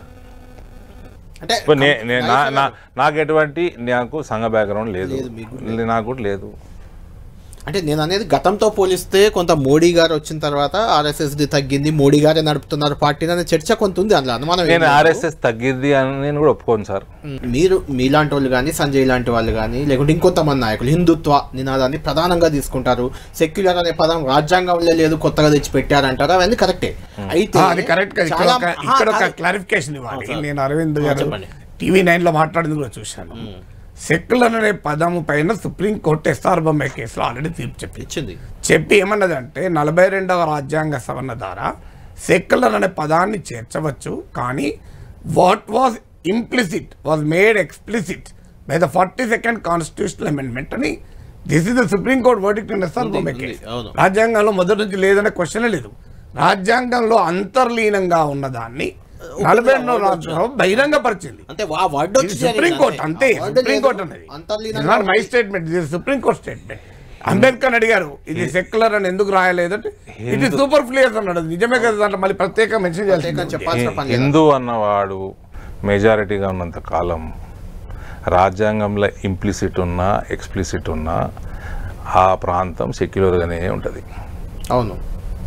[SPEAKER 1] అంటే
[SPEAKER 2] ఇప్పుడు నే- నే- నా- నా- నాకు ఎటువంటి నాకు సంఘ బ్యాక్గ్రౌండ్ లేదు
[SPEAKER 1] లేదు, మీకు
[SPEAKER 2] లే- నాకు కూడా లేదు
[SPEAKER 1] అంటే నేను అనేది గతంతో పోలిస్తే కొంత మోడీ గారు వచ్చిన తర్వాత ఆర్ఎస్ఎస్ ది తగ్గింది మోడీ గారే నడుపుతున్నారు పార్టీని అనే చర్చ కొంత ఉంది అందులో అనుమానం ఏం
[SPEAKER 2] నేను
[SPEAKER 1] లేదు.
[SPEAKER 2] ఆర్ఎస్ఎస్ తగ్గిద్ది అని నేను కూడా ఒప్పుకోను సార్
[SPEAKER 1] మీరు మీలాంటి వాళ్ళు కానీ సంజయ్ లాంటి వాళ్ళు కానీ లేకుంటే ఇంకొంతమంది నాయకులు హిందుత్వ నినాదాన్ని ప్రధానంగా తీసుకుంటారు సెక్యులర్ అనే పదం రాజ్యాంగంలో లేదు కొత్తగా తెచ్చి పెట్టారంటారు అవన్నీ కరెక్టే అయితే
[SPEAKER 3] ఆ, అది కరెక్ట్ కదా ఇక్కడ
[SPEAKER 1] చాలా-
[SPEAKER 3] ఒక-
[SPEAKER 1] ఆ,
[SPEAKER 3] ఇక్కడ ఒక
[SPEAKER 1] కాదు.
[SPEAKER 3] క్లారిఫికేషన్ ఇవ్వాలి
[SPEAKER 1] సార్.
[SPEAKER 3] నేను అరవింద్
[SPEAKER 1] ఆ,
[SPEAKER 3] గారు
[SPEAKER 1] చెప్పండి.
[SPEAKER 3] టీవీ నైన్ లో మాట్లాడింది కూడా చూశాను సెక్యులర్ అనే పదము పైన సుప్రీంకోర్టు ఎస్ఆర్ బొమ్మాయి కేసులో ఆల్రెడీ తీర్పు చెప్పింది
[SPEAKER 1] ఇచ్చింది
[SPEAKER 3] చెప్పి ఏమన్నదంటే నలభై రెండవ రాజ్యాంగ సవరణ ద్వారా సెక్యులర్ అనే పదాన్ని చేర్చవచ్చు కానీ what was implicit was made explicit by the forty second constitutional amendment అని this is the supreme court verdict in SR
[SPEAKER 1] ఉంది,
[SPEAKER 3] బొమ్మాయి
[SPEAKER 1] ఉంది,
[SPEAKER 3] కేసు
[SPEAKER 1] అవును.
[SPEAKER 3] రాజ్యాంగంలో మొదటి నుంచి లేదనే క్వశ్చనే లేదు రాజ్యాంగంలో అంతర్లీనంగా ఉన్నదాన్ని నలభై రెండవ రాజ్యాంగం బహిరంగపరిచింది
[SPEAKER 1] అంటే ఆ వర్డ్ వచ్చి
[SPEAKER 3] సుప్రీం కోర్ట్ అంతే
[SPEAKER 1] ఆ word
[SPEAKER 3] సుప్రీం
[SPEAKER 1] లేదు.
[SPEAKER 3] కోర్ట్ అన్నది
[SPEAKER 1] అంతర్లీనంగా
[SPEAKER 3] నాట్ మై స్టేట్మెంట్ ఇది సుప్రీం కోర్ట్ స్టేట్మెంట్ అంబేద్కర్ అడిగారు ఇది సెక్యులర్ అని ఎందుకు రాయలేదంటే ఇది సూపర్ ఫ్లియర్స్ అన్నాడు నిజమే కదా దాంట్లో మళ్ళీ ప్రత్యేక మెన్షన్
[SPEAKER 1] ప్రత్యేకంగా
[SPEAKER 3] చేయాల్సి
[SPEAKER 1] చెప్పాల్సిన పని లేదు.
[SPEAKER 2] హిందూ అన్నవాడు మెజారిటీగా ఉన్నంత కాలం రాజ్యాంగంలో ఇంప్లిసిట్ ఉన్నా ఎక్స్ప్లిసిట్ ఉన్నా ఆ ప్రాంతం సెక్యులర్గానే ఉంటుంది
[SPEAKER 1] అవును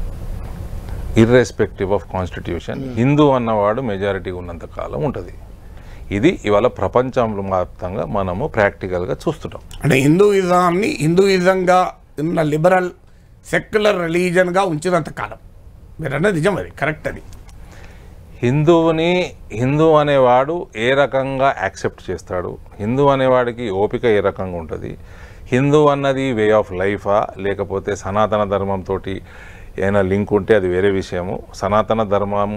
[SPEAKER 2] ఇర్రెస్పెక్టివ్ ఆఫ్ కాన్స్టిట్యూషన్ హిందూ అన్నవాడు మెజారిటీ ఉన్నంత కాలం ఉంటుంది ఇది ఇవాళ ప్రపంచంలో వ్యాప్తంగా మనము ప్రాక్టికల్గా చూస్తున్నాం
[SPEAKER 3] అంటే హిందూయిజాన్ని హిందూయిజంగా ఉన్న లిబరల్ సెక్యులర్ రిలీజన్గా ఉంచినంత కాలం మీరు అన్నది నిజం అది కరెక్ట్ అది
[SPEAKER 2] హిందువుని హిందూ అనేవాడు ఏ రకంగా యాక్సెప్ట్ చేస్తాడు హిందూ అనేవాడికి ఓపిక ఏ రకంగా ఉంటుంది హిందూ అన్నది వే ఆఫ్ లైఫా లేకపోతే సనాతన ధర్మంతో ఏమైనా లింక్ ఉంటే అది వేరే విషయము సనాతన ధర్మం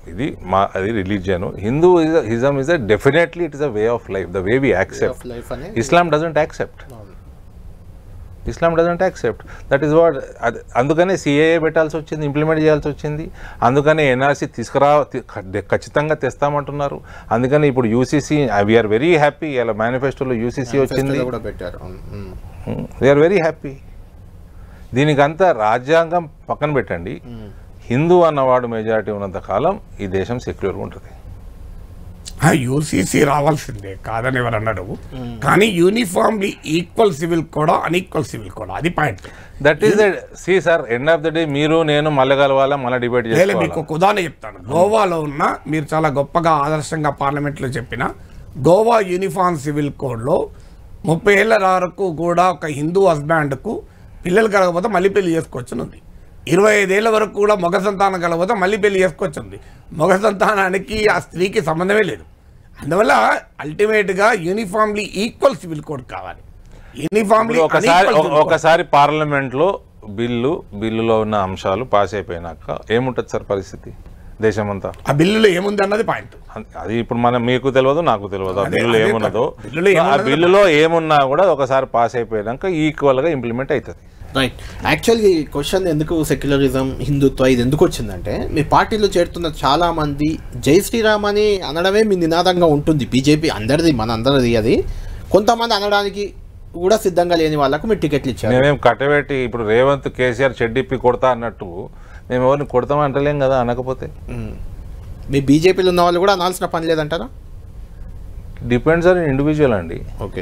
[SPEAKER 2] ఇది మా అది religion Hinduism is a definitely it is a way of life the way we accept
[SPEAKER 1] life అనేది
[SPEAKER 2] Islam doesn't accept Islam doesn't accept that is what అందుకనే సిఏఏ పెట్టాల్సి వచ్చింది ఇంప్లిమెంట్ చేయాల్సి వచ్చింది అందుకనే ఎన్ఆర్సీ తీసుకురా తి- ఖచ్చితంగా తెస్తామంటున్నారు అందుకని ఇప్పుడు యూసీసీ వీఆర్ వెరీ హ్యాపీ ఇలా మేనిఫెస్టోలో యూసీసీ వచ్చింది
[SPEAKER 1] Manifesto లో కూడా పెట్టారు అవును. మ్మ్.
[SPEAKER 2] దే ఆర్ వెరీ హ్యాపీ దీనికంతా రాజ్యాంగం పక్కన పెట్టండి హిందూ అన్నవాడు మెజారిటీ ఉన్నంత కాలం ఈ దేశం సెక్యులర్గా ఉంటుంది
[SPEAKER 3] యూసీసీ రావాల్సిందే కాదని ఎవరు అన్నారు కానీ యూనిఫామ్లీ ఈక్వల్ సివిల్ కూడా అన్ఈక్వల్ సివిల్ కూడా అది పాయింట్
[SPEAKER 2] దట్ ఈస్ ద సి sir end of the day మీరు నేను మళ్ళీ కలవాలా మళ్ళీ డిబేట్
[SPEAKER 3] లేదు మీకు
[SPEAKER 2] చేసుకోవాలి
[SPEAKER 3] ఒక ఉదాహరణ చెప్తాను గోవాలో ఉన్న మీరు చాలా గొప్పగా ఆదర్శంగా పార్లమెంట్లో చెప్పిన గోవా యూనిఫామ్ సివిల్ కోడ్లో ముప్పై ఏళ్ళ వరకు కూడా ఒక హిందూ హస్బాండ్కు పిల్లలు కలగకపోతే మళ్ళీ పెళ్లి చేసుకోవచ్చు ఉంది ఇరవై ఐదేళ్ల వరకు కూడా మగ సంతానం కలగకపోతే మళ్ళీ పెళ్లి చేసుకోవచ్చు ఉంది మగ సంతానానికి ఆ స్త్రీకి సంబంధమే లేదు అందువల్ల అల్టిమేట్గా యూనిఫామ్లీ ఈక్వల్ సివిల్ కోడ్ కావాలి యూనిఫామ్లీ
[SPEAKER 2] ఇప్పుడు ఒకసారి ఒక- ఒకసారి పార్లమెంట్లో బిల్లు బిల్లులో ఉన్న అంశాలు పాస్ అయిపోయినాక ఏముంటుంది సార్ పరిస్థితి దేశమంతా
[SPEAKER 3] ఆ బిల్లులో ఏముంది అన్నది పాయింట్
[SPEAKER 2] అన్- అది ఇప్పుడు మనం మీకు తెలియదు నాకు తెలియదు ఆ
[SPEAKER 3] అదే-
[SPEAKER 2] బిల్లులో
[SPEAKER 3] అదే
[SPEAKER 2] ఏమున్నదో
[SPEAKER 3] బిల్లులో
[SPEAKER 2] ఆ
[SPEAKER 3] ఏమున్నదో
[SPEAKER 2] బిల్లులో ఏమున్నా కూడా ఒకసారి పాస్ అయిపోయినాక ఈక్వల్గా ఇంప్లిమెంట్ అవుతుంది
[SPEAKER 1] రైట్ యాక్చువల్గా ఈ క్వశ్చన్ ఎందుకు సెక్యులరిజం హిందుత్వ ఇది ఎందుకు వచ్చిందంటే మీ పార్టీలో చేరుతున్న చాలా మంది జై శ్రీరామ్ అని అనడమే మీ నినాదంగా ఉంటుంది బీజేపీ అందరిది మన అందరిది అది కొంతమంది అనడానికి కూడా సిద్ధంగా లేని వాళ్ళకు మీరు టికెట్లు ఇచ్చారు
[SPEAKER 2] మేమేం కట్టబెట్టి ఇప్పుడు రేవంత్ కేసీఆర్ చెడ్డిప్పి కొడతా అన్నట్టు మేము ఎవరిని కొడతాం అంటలేం కదా అనకపోతే
[SPEAKER 1] మ్మ్. మీ బీజేపీలో ఉన్న వాళ్ళు కూడా అనాల్సిన పని లేదంటారా
[SPEAKER 2] డిపెండ్స్ ఆన్ ఇండివిజువల్ అండి
[SPEAKER 1] ఓకే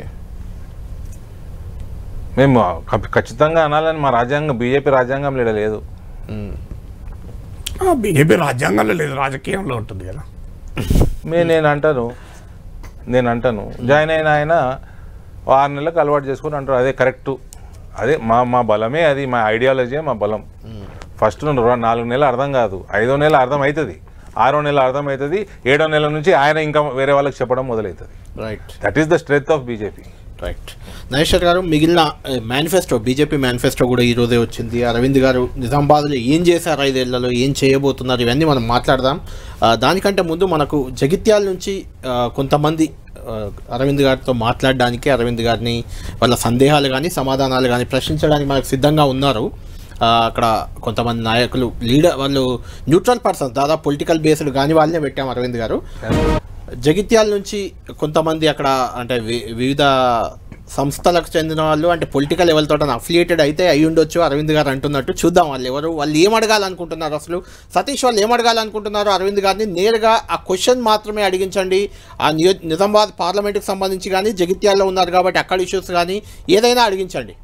[SPEAKER 2] మేము ఖ- ఖచ్చితంగా అనాలని మా రాజ్యాంగం బీజేపీ రాజ్యాంగం లేడ లేదు
[SPEAKER 3] బీజేపీ రాజ్యాంగంలో లేదు రాజకీయంలో ఉంటుంది కదా
[SPEAKER 2] మే నేను అంటాను నేను అంటాను జాయిన్ అయిన ఆయన ఓ ఆరు నెలలకు అలవాటు చేసుకుని అంటారు అదే కరెక్ట్ అదే మా మా బలమే అది మా ఐడియాలజీ మా బలం ఫస్ట్ నాలుగు నెలలు అర్థం కాదు ఐదో నెల అర్థం అవుతుంది ఆరో నెల అర్థం అవుతుంది ఏడో నెల నుంచి ఆయన ఇంకా వేరే వాళ్ళకి చెప్పడం మొదలవుతుంది
[SPEAKER 1] right
[SPEAKER 2] that is the strength of BJP
[SPEAKER 1] right Nareshwar garu మిగిలిన మేనిఫెస్టో బీజేపీ మేనిఫెస్టో కూడా ఈ రోజే వచ్చింది అరవింద్ గారు నిజామాబాద్లో ఏం చేశారు ఐదేళ్లలో ఏం చేయబోతున్నారు ఇవన్నీ మనం మాట్లాడదాం ఆ, దానికంటే ముందు మనకు జగిత్యాల నుంచి ఆ, కొంతమంది ఆ, అరవింద్ గారితో మాట్లాడడానికి అరవింద్ గారిని వాళ్ళ సందేహాలు కానీ సమాధానాలు కానీ ప్రశ్నించడానికి మనకు సిద్ధంగా ఉన్నారు ఆ, అక్కడ కొంతమంది నాయకులు లీడర్ వాళ్ళు న్యూట్రల్ పర్సన్స్ దాదాపు పొలిటికల్ బేస్డ్ కానీ వాళ్ళనే పెట్టాం అరవింద్ గారు జగిత్యాల నుంచి కొంతమంది అక్కడ అంటే వి- వివిధ సంస్థలకు చెందిన వాళ్ళు అంటే పొలిటికల్ లెవెల్ తోట అఫిలియేటెడ్ అయితే అయి ఉండొచ్చు అరవింద్ గారు అంటున్నట్టు చూద్దాం వాళ్ళు ఎవరు వాళ్ళు ఏం అడగాలనుకుంటున్నారు అసలు సతీష్ వాళ్ళు ఏం అడగాలనుకుంటున్నారు అరవింద్ గారిని నేరుగా ఆ క్వశ్చన్ మాత్రమే అడిగించండి ఆ నియో నిజామాబాద్ పార్లమెంట్కి సంబంధించి కానీ జగిత్యాల్లో ఉన్నారు కాబట్టి అక్కడ ఇష్యూస్ కానీ ఏదైనా అడిగించండి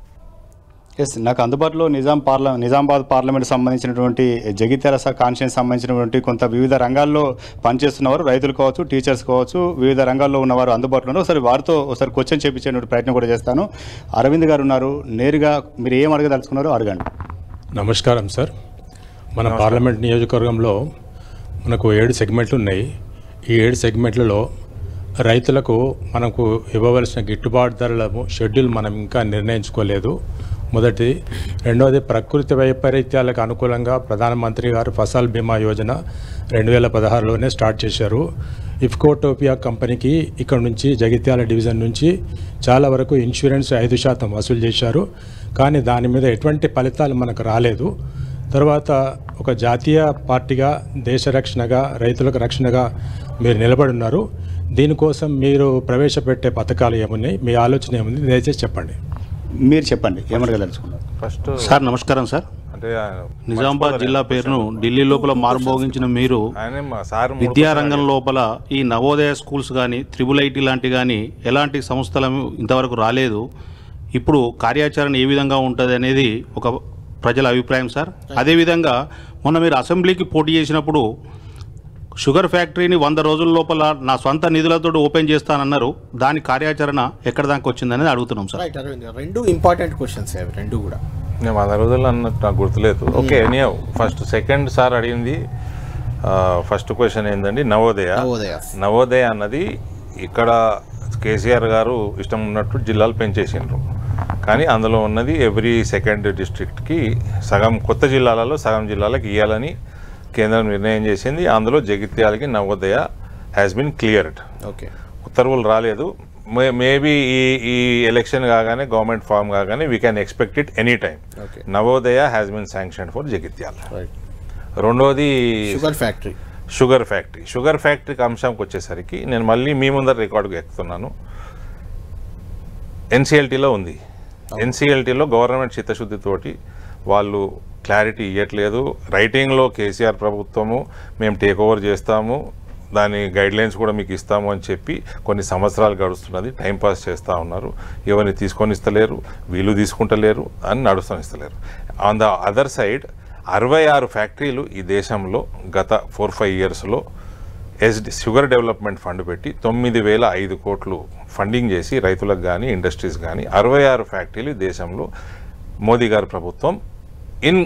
[SPEAKER 4] ఎస్ నాకు అందుబాటులో నిజాం పార్ల నిజామాబాద్ పార్లమెంట్ సంబంధించినటువంటి జగిత్యాల కాన్స్టిట్యూన్స్ సంబంధించినటువంటి కొంత వివిధ రంగాల్లో పనిచేస్తున్నవారు రైతులు కావచ్చు టీచర్స్ కావచ్చు వివిధ రంగాల్లో ఉన్నవారు అందుబాటులో ఉన్నారు ఒకసారి వారితో ఒకసారి క్వశ్చన్ చేపించేటువంటి ప్రయత్నం కూడా చేస్తాను అరవింద్ గారు ఉన్నారు నేరుగా మీరు ఏం అడగదలుచుకున్నారో అడగండి
[SPEAKER 5] నమస్కారం సార్ మన పార్లమెంట్ నియోజకవర్గంలో మనకు ఏడు సెగ్మెంట్లు ఉన్నాయి ఈ ఏడు సెగ్మెంట్లలో రైతులకు మనకు ఇవ్వవలసిన గిట్టుబాటు ధరల షెడ్యూల్ మనం ఇంకా నిర్ణయించుకోలేదు మొదటి రెండవది ప్రకృతి వైపరీత్యాలకు అనుకూలంగా ప్రధానమంత్రి గారు ఫసల్ బీమా యోజన రెండు వేల పదహారులోనే స్టార్ట్ చేశారు ఇఫ్కోటోపియా కంపెనీకి ఇక్కడ నుంచి జగిత్యాల డివిజన్ నుంచి చాలా వరకు ఇన్సూరెన్స్ ఐదు శాతం వసూలు చేశారు కానీ దాని మీద ఎటువంటి ఫలితాలు మనకు రాలేదు తర్వాత ఒక జాతీయ పార్టీగా దేశ రక్షణగా రైతులకు రక్షణగా మీరు నిలబడి ఉన్నారు దీనికోసం మీరు ప్రవేశపెట్టే పథకాలు ఏమున్నాయి మీ ఆలోచన ఏముంది దయచేసి చెప్పండి
[SPEAKER 4] మీరు చెప్పండి ఏం అడగదలుచుకున్నారు
[SPEAKER 2] ఫస్ట్
[SPEAKER 6] సార్ నమస్కారం సార్
[SPEAKER 2] అంటే ఆయన
[SPEAKER 6] నిజామాబాద్ జిల్లా పేరును ఢిల్లీ లోపల మారుమోగించిన మీరు
[SPEAKER 2] ఆయనే మా సార్ మూడు
[SPEAKER 6] విద్యారంగం లోపల ఈ నవోదయ స్కూల్స్ కానీ త్రిబుల్ ఐటీ లాంటి కానీ ఎలాంటి సంస్థలు ఇంతవరకు రాలేదు ఇప్పుడు కార్యాచరణ ఏ విధంగా ఉంటుంది అనేది ఒక ప్రజల అభిప్రాయం సార్ అదేవిధంగా మొన్న మీరు అసెంబ్లీకి పోటీ చేసినప్పుడు షుగర్ ఫ్యాక్టరీని వంద రోజుల లోపల నా సొంత నిధులతో ఓపెన్ చేస్తానన్నారు దాని కార్యాచరణ ఎక్కడ దాకా వచ్చిందనేది అడుగుతున్నాం సార్
[SPEAKER 1] రైట్ అరవింద్ గారు రెండు ఇంపార్టెంట్ క్వశ్చన్స్ అవి రెండు కూడా
[SPEAKER 2] నేను వంద రోజుల్లో అన్నట్టు నాకు గుర్తులేదు okay any first second sir అడిగింది ఫస్ట్ క్వశ్చన్ ఏంటండి నవోదయ
[SPEAKER 1] నవోదయ.
[SPEAKER 2] నవోదయ అన్నది ఇక్కడ కేసీఆర్ గారు ఇష్టం ఉన్నట్టు జిల్లాలు పెంచేసిండ్రు కానీ అందులో ఉన్నది ఎవ్రీ సెకండ్ డిస్ట్రిక్ట్కి సగం కొత్త జిల్లాలలో సగం జిల్లాలకు ఇవ్వాలని కేంద్రం నిర్ణయం చేసింది అందులో జగిత్యాలకి Navodaya has been cleared
[SPEAKER 1] okay
[SPEAKER 2] ఉత్తర్వులు రాలేదు మే మేబీ ఈ ఈ ఎలక్షన్ కాగానే గవర్నమెంట్ ఫామ్ కాగానే we can expect it any time
[SPEAKER 1] Okay.
[SPEAKER 2] Navodaya has been sanction for Jagtial
[SPEAKER 1] right
[SPEAKER 2] రెండోది
[SPEAKER 1] sugar factory
[SPEAKER 2] sugar factory sugar ఫ్యాక్టరీకి అంశంకి వచ్చేసరికి నేను మళ్ళీ మీ ముందర రికార్డుకు ఎక్కుతున్నాను ఎన్సీఎల్టీలో ఉంది ఎన్సీఎల్టీలో గవర్నమెంట్ చిత్తశుద్ధితోటి వాళ్ళు క్లారిటీ ఇవ్వట్లేదు రైటింగ్లో కేసీఆర్ ప్రభుత్వము మేము టేక్ ఓవర్ చేస్తాము దాని గైడ్లైన్స్ కూడా మీకు ఇస్తాము అని చెప్పి కొన్ని సంవత్సరాలు గడుస్తున్నది టైంపాస్ చేస్తూ ఉన్నారు ఎవరిని తీసుకొని ఇస్తలేరు వీళ్ళు తీసుకుంటలేరు అని నడుస్తాను ఇస్తలేరు ఆన్ ద అదర్ సైడ్ అరవై ఆరు ఫ్యాక్టరీలు ఈ దేశంలో గత ఫోర్ ఫైవ్ ఇయర్స్లో ఎస్డి షుగర్ డెవలప్మెంట్ ఫండ్ పెట్టి తొమ్మిది వేల ఐదు కోట్లు ఫండింగ్ చేసి రైతులకు కానీ ఇండస్ట్రీస్ కానీ అరవై ఆరు ఫ్యాక్టరీలు ఈ దేశంలో మోదీ గారి ప్రభుత్వం in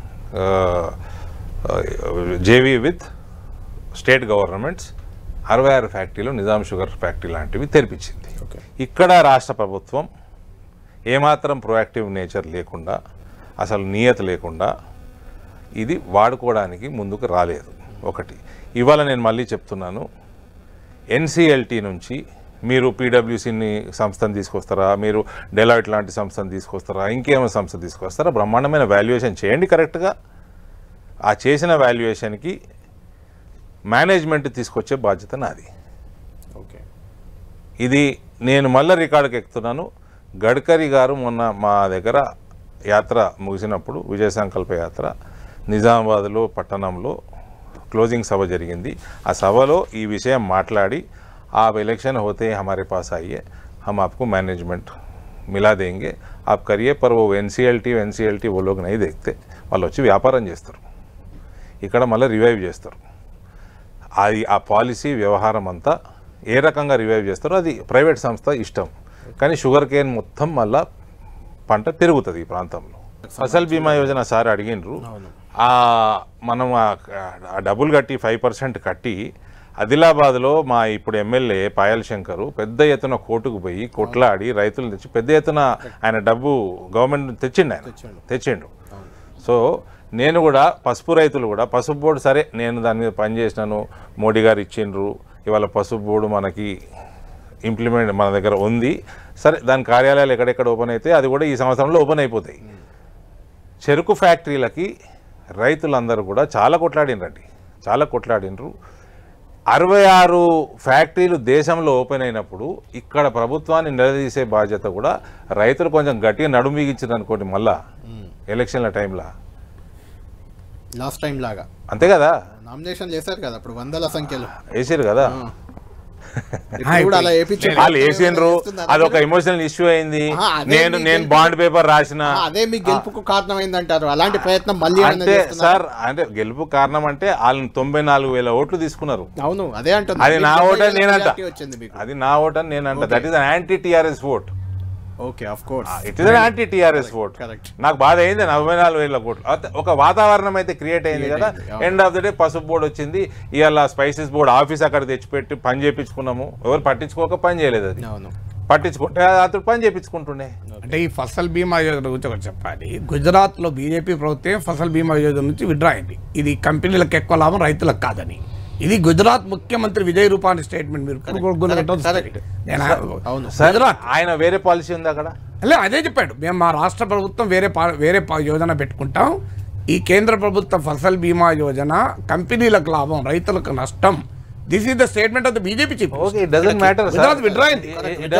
[SPEAKER 2] JV with state governments అరవై ఆరు ఫ్యాక్టరీలు నిజాం షుగర్ ఫ్యాక్టరీ లాంటివి తెరిపించింది
[SPEAKER 1] ఓకే
[SPEAKER 2] ఇక్కడ రాష్ట్ర ప్రభుత్వం ఏమాత్రం ప్రొయాక్టివ్ నేచర్ లేకుండా అసలు నియత లేకుండా ఇది వాడుకోవడానికి ముందుకు రాలేదు ఒకటి ఇవాళ నేను మళ్ళీ చెప్తున్నాను ఎన్సిఎల్టీ నుంచి మీరు పీడబ్ల్యూసీని సంస్థను తీసుకొస్తారా మీరు డెలాయిట్ లాంటి సంస్థను తీసుకొస్తారా ఇంకేమైనా సంస్థ తీసుకొస్తారా బ్రహ్మాండమైన వాల్యుయేషన్ చేయండి కరెక్ట్గా ఆ చేసిన వాల్యుయేషన్కి మేనేజ్మెంట్ తీసుకొచ్చే బాధ్యత నాది
[SPEAKER 1] ఓకే
[SPEAKER 2] ఇది నేను మళ్ళీ రికార్డుకి ఎక్కుతున్నాను గడ్కరీ గారు మొన్న మా దగ్గర యాత్ర ముగిసినప్పుడు విజయ సంకల్ప యాత్ర నిజామాబాద్లో పట్టణంలో క్లోజింగ్ సభ జరిగింది ఆ సభలో ఈ విషయం మాట్లాడి आप इलेक्शन होते ही हमारे पास आइए हम आपको मैनेजमेंट मिला देंगे आप करिए पर वो N C L T N C L T वो लोग नहीं देखते వాళ్ళు వచ్చి వ్యాపారం చేస్తారు ఇక్కడ మళ్ళీ రివైవ్ చేస్తారు అది ఆ పాలసీ వ్యవహారం అంతా ఏ రకంగా రివైవ్ చేస్తారో అది ప్రైవేట్ సంస్థ ఇష్టం కానీ షుగర్ కేన్ మొత్తం మళ్ళా పంట పెరుగుతుంది ఈ ప్రాంతంలో ఫసల్ బీమా యోజన సార్ అడిగినరు ఆ మనం ఆ ఆ డబ్బులు కట్టి ఫైవ్ పర్సెంట్ కట్టి ఆదిలాబాద్లో మా ఇప్పుడు ఎమ్మెల్యే పాయల్ శంకరు పెద్ద ఎత్తున కోర్టుకు పోయి కొట్లాడి రైతులు తెచ్చి పెద్ద ఎత్తున ఆయన డబ్బు గవర్నమెంట్ తెచ్చిండు ఆయన తెచ్చిండు సో నేను కూడా పసుపు రైతులు కూడా పసుపు బోర్డు సరే నేను దాని మీద పనిచేసినాను మోడీ గారు ఇచ్చిండ్రు ఇవాళ పసుపు బోర్డు మనకి ఇంప్లిమెంట్ మన దగ్గర ఉంది సరే దాని కార్యాలయాలు ఎక్కడెక్కడ ఓపెన్ అయితే అది కూడా ఈ సంవత్సరంలో ఓపెన్ అయిపోతాయి చెరుకు ఫ్యాక్టరీలకి రైతులందరూ కూడా చాలా కొట్లాడినరండి చాలా కొట్లాడినరు అరవై ఆరు ఫ్యాక్టరీలు దేశంలో ఓపెన్ అయినప్పుడు ఇక్కడ ప్రభుత్వాన్ని నిలదీసే బాధ్యత కూడా రైతులు కొంచెం గట్టిగా నడుము బిగించింది అనుకోండి మళ్ళా ఎలక్షన్ల టైంలో
[SPEAKER 1] లాస్ట్ టైం లాగా
[SPEAKER 2] అంతే కదా
[SPEAKER 1] నామినేషన్ చేశారు కదా అప్పుడు వందల సంఖ్యలో
[SPEAKER 2] వేసారు కదా
[SPEAKER 1] ఇప్పుడు కూడా అలా వేయించారు.
[SPEAKER 2] వాళ్ళు వేసిండ్రు
[SPEAKER 1] చేస్తున్నారు.
[SPEAKER 2] అది ఒక ఎమోషనల్ ఇష్యూ అయింది
[SPEAKER 1] ఆహా, అదే
[SPEAKER 2] నేను
[SPEAKER 1] మీ
[SPEAKER 2] నేను
[SPEAKER 1] గెలుపు-
[SPEAKER 2] బాండ్ పేపర్ రాసిన
[SPEAKER 1] ఆ, అదే మీ గెలుపుకు కారణమైందంటారు అలాంటి ప్రయత్నం మళ్ళీ ఏమైనా
[SPEAKER 2] అంటే
[SPEAKER 1] చేస్తున్నారా?
[SPEAKER 2] సార్ అంటే గెలుపు కారణం అంటే వాళ్ళని తొంభై నాలుగు వేల ఓట్లు తీసుకున్నారు
[SPEAKER 1] అవును అదే అంటుంది
[SPEAKER 2] అది నా
[SPEAKER 1] మీకు
[SPEAKER 2] ఓట్ అని
[SPEAKER 1] డెబ్బై వేల
[SPEAKER 2] నేనంట
[SPEAKER 1] majority వచ్చింది మీకు
[SPEAKER 2] అది నా ఓట్ అని నేనంట that is anti TRS vote
[SPEAKER 1] okay of course
[SPEAKER 2] it is anti TRS vote
[SPEAKER 1] correct.
[SPEAKER 2] నాకు బాధ అయింది నలభై నాలుగు వేల కోట్లు అత- ఒక వాతావరణం అయితే క్రియేట్ అయింది కదా
[SPEAKER 1] అయింది, అవును.
[SPEAKER 2] ఎండ్ ఆఫ్ ద డే పసుపు బోర్డు వచ్చింది ఇవాళ స్పైసెస్ బోర్డు ఆఫీస్ అక్కడ తెచ్చిపెట్టి పని చేయించుకున్నాము ఎవరు పట్టించుకోక పని చేయలేదు అది
[SPEAKER 1] అవును
[SPEAKER 2] పట్టించుకుంటే అతడు పని చేయించుకుంటుండే
[SPEAKER 3] అంటే ఈ ఫసల్ బీమా యోజన గురించి ఒకటి చెప్పాలి గుజరాత్లో బీజేపీ ప్రభుత్వం ఫసల్ బీమా యోజన నుంచి విడ్రా అయింది ఇది కంపెనీలకు ఎక్కువ లాభం రైతులకు కాదని ఇది గుజరాత్ ముఖ్యమంత్రి విజయ్ రూపాని స్టేట్మెంట్ మీరు గుర్తుపెట్టుకోండి.
[SPEAKER 1] Correct.
[SPEAKER 3] నేను
[SPEAKER 1] అవును.
[SPEAKER 2] సార్
[SPEAKER 3] గుజరాత్
[SPEAKER 2] ఆయన వేరే పాలసీ ఉంది అక్కడ
[SPEAKER 3] అలే అదే చెప్పాడు మేము మా రాష్ట్ర ప్రభుత్వం వేరే పా- వేరే పా- యోజన పెట్టుకుంటాం ఈ కేంద్ర ప్రభుత్వ ఫసల్ బీమా యోజన కంపెనీలకు లాభం రైతులకు నష్టం this is the statement of the BJP chief
[SPEAKER 2] okay it doesn't matter
[SPEAKER 3] Gujarat withdraw అయింది.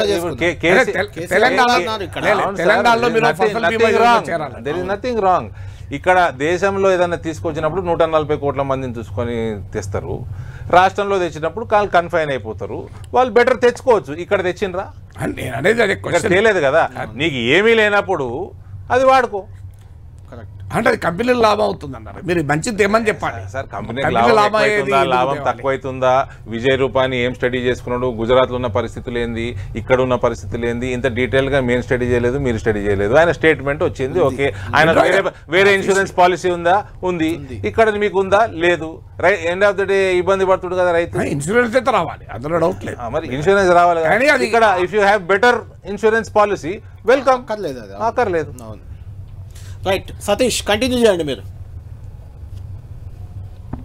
[SPEAKER 3] అదే తెల- తెలంగాణ
[SPEAKER 1] అన్నారు ఇక్కడ.
[SPEAKER 3] లే, లే, తెలంగాణలో మీరు ఫసల్ బీమా యోజన చేరాలి
[SPEAKER 2] దెర్ ఇస్ నథింగ్ రాంగ్ ఇక్కడ దేశంలో ఏదైనా తీసుకొచ్చినప్పుడు నూట నలభై కోట్ల మందిని చూసుకొని తెస్తారు రాష్ట్రంలో తెచ్చినప్పుడు వాళ్ళు కన్ఫైన్ అయిపోతారు వాళ్ళు బెటర్ తెచ్చుకోవచ్చు ఇక్కడ తెచ్చిండ్రా
[SPEAKER 3] అని నేను అనేది అదే
[SPEAKER 2] ఇక్కడ
[SPEAKER 3] క్వశ్చన్
[SPEAKER 2] తేలేదు కదా నీకు ఏమీ లేనప్పుడు అది వాడుకో
[SPEAKER 1] కరెక్ట్
[SPEAKER 3] అంటే అది కంపెనీలు లాభం అవుతుంది అన్నారు మీరు మంచిది తేమని చెప్పాలి
[SPEAKER 2] సార్ కంపెనీ
[SPEAKER 3] కంపెనీ
[SPEAKER 2] లాభం
[SPEAKER 3] లాభం
[SPEAKER 2] ఎక్కువైతుందా
[SPEAKER 3] అయ్యేది
[SPEAKER 2] లాభం
[SPEAKER 3] ఎందుకు
[SPEAKER 2] తక్కువ అవుతుందా విజయ్ రూపాని ఏం స్టడీ చేసుకున్నాడు గుజరాత్ లో ఉన్న పరిస్థితులు ఏంది ఇక్కడ ఉన్న పరిస్థితులు ఏంది ఇంత డీటెయిల్ గా మేము స్టడీ చేయలేదు మీరు స్టడీ చేయలేదు ఆయన స్టేట్మెంట్ వచ్చింది ఓకే ఆయన వేరే వేరే ఇన్సూరెన్స్ పాలసీ ఉందా ఉంది ఇక్కడ మీకు ఉందా లేదు ఎండ్ ఆఫ్ ద డే ఇబ్బంది పడుతుంది కదా రైతు
[SPEAKER 3] ఇన్సూరెన్స్ అయితే రావాలి అందులో డౌట్ లేదు
[SPEAKER 2] ఆ, మరి ఇన్సూరెన్స్ రావాలి కదా.
[SPEAKER 3] కానీ అది-
[SPEAKER 2] ఇక్కడ if you have better insurance policy welcome
[SPEAKER 1] అక్కర్లేదు అది
[SPEAKER 2] అక్కర్లేదు
[SPEAKER 1] అవును రైట్ సతీష్ కంటిన్యూ చేయండి మీరు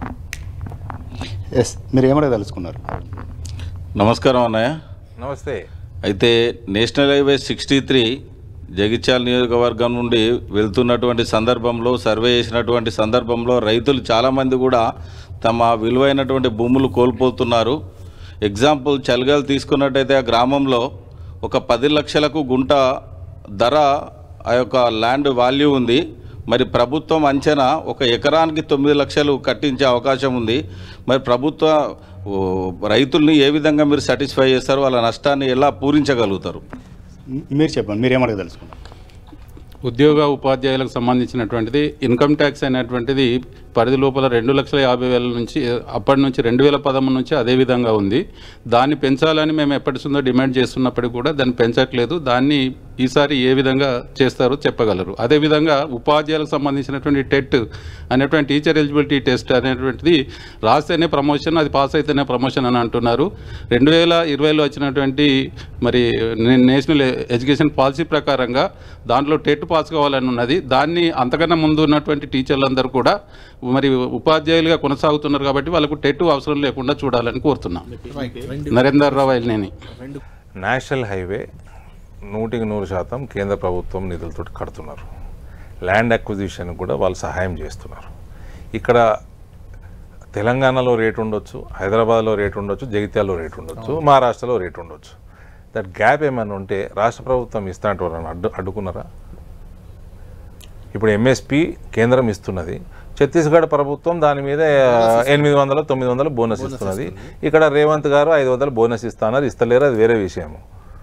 [SPEAKER 4] ఎస్ మీరు ఏమడగదలుచుకున్నారు
[SPEAKER 7] నమస్కారం అన్నయ్య
[SPEAKER 2] నమస్తే
[SPEAKER 7] అయితే national highway sixty three Jagtial నియోజకవర్గం నుండి వెళ్తున్నటువంటి సందర్భంలో సర్వే చేసినటువంటి సందర్భంలో రైతులు చాలామంది కూడా తమ విలువైనటువంటి భూములు కోల్పోతున్నారు ఎగ్జాంపుల్ చలిగాలు తీసుకున్నట్టయితే ఆ గ్రామంలో ఒక పది లక్షలకు గుంట ధర ఆ యొక్క ల్యాండ్ వాల్యూ ఉంది మరి ప్రభుత్వం అంచనా ఒక ఎకరానికి తొమ్మిది లక్షలు కట్టించే అవకాశం ఉంది మరి ప్రభుత్వ ఓ, రైతుల్ని ఏ విధంగా మీరు సాటిస్ఫై చేస్తారు వాళ్ళ నష్టాన్ని ఎలా పూరించగలుగుతారు
[SPEAKER 4] మ్- మీరు చెప్పండి మీరు ఏమడగదలుచుకున్నారు
[SPEAKER 8] ఉద్యోగ ఉపాధ్యాయులకు సంబంధించినటువంటిది ఇన్కమ్ ట్యాక్స్ అనేటువంటిది పరిధి లోపల రెండు లక్షల యాభై వేల నుంచి అప్పటి నుంచి రెండు వేల పదమూడు నుంచి అదే విధంగా ఉంది దాన్ని పెంచాలని మేము ఎప్పటిసుందో డిమాండ్ చేస్తున్నప్పటికీ కూడా దాన్ని పెంచట్లేదు దాన్ని ఈసారి ఏ విధంగా చేస్తారో చెప్పగలరు అదేవిధంగా ఉపాధ్యాయులకు సంబంధించినటువంటి టెట్ అనేటువంటి టీచర్ ఎలిజిబిలిటీ టెస్ట్ అనేటువంటిది రాస్తేనే ప్రమోషన్ అది పాస్ అయితేనే ప్రమోషన్ అని అంటున్నారు రెండు వేల ఇరవైలో వచ్చినటువంటి మరి నే- నేషనల్ ఎడ్యుకేషన్ పాలసీ ప్రకారంగా దాంట్లో టెట్ పాస్ కావాలని ఉన్నది దాన్ని అంతకన్నా ముందు ఉన్నటువంటి టీచర్లందరూ కూడా మరి ఉపాధ్యాయులుగా కొనసాగుతున్నారు కాబట్టి వాళ్ళకు టెట్ అవసరం లేకుండా చూడాలని కోరుతున్నాం నరేందర్ రావు అయినేని
[SPEAKER 2] నేషనల్ హైవే నూటికి నూరు శాతం కేంద్ర ప్రభుత్వం నిధులతో కడుతున్నారు ల్యాండ్ అక్విజిషన్ కూడా వాళ్ళు సహాయం చేస్తున్నారు ఇక్కడ తెలంగాణలో రేటు ఉండొచ్చు హైదరాబాద్లో రేటు ఉండొచ్చు జగిత్యాలలో రేటు ఉండొచ్చు మహారాష్ట్రలో రేటు ఉండొచ్చు దట్ గ్యాప్ ఏమైనా ఉంటే రాష్ట్ర ప్రభుత్వం ఇస్తా అంటే ఎవరైనా అడ్డు అడ్డుకున్నారా ఇప్పుడు ఎంఎస్పి కేంద్రం ఇస్తున్నది ఛత్తీస్గఢ్ ప్రభుత్వం దాని మీద ఎనిమిది వందల తొమ్మిది వందలు బోనస్ ఇస్తున్నది ఇక్కడ రేవంత్ గారు ఐదు వందలు బోనస్ ఇస్తాన్నారు ఇస్తలేరు అది వేరే విషయం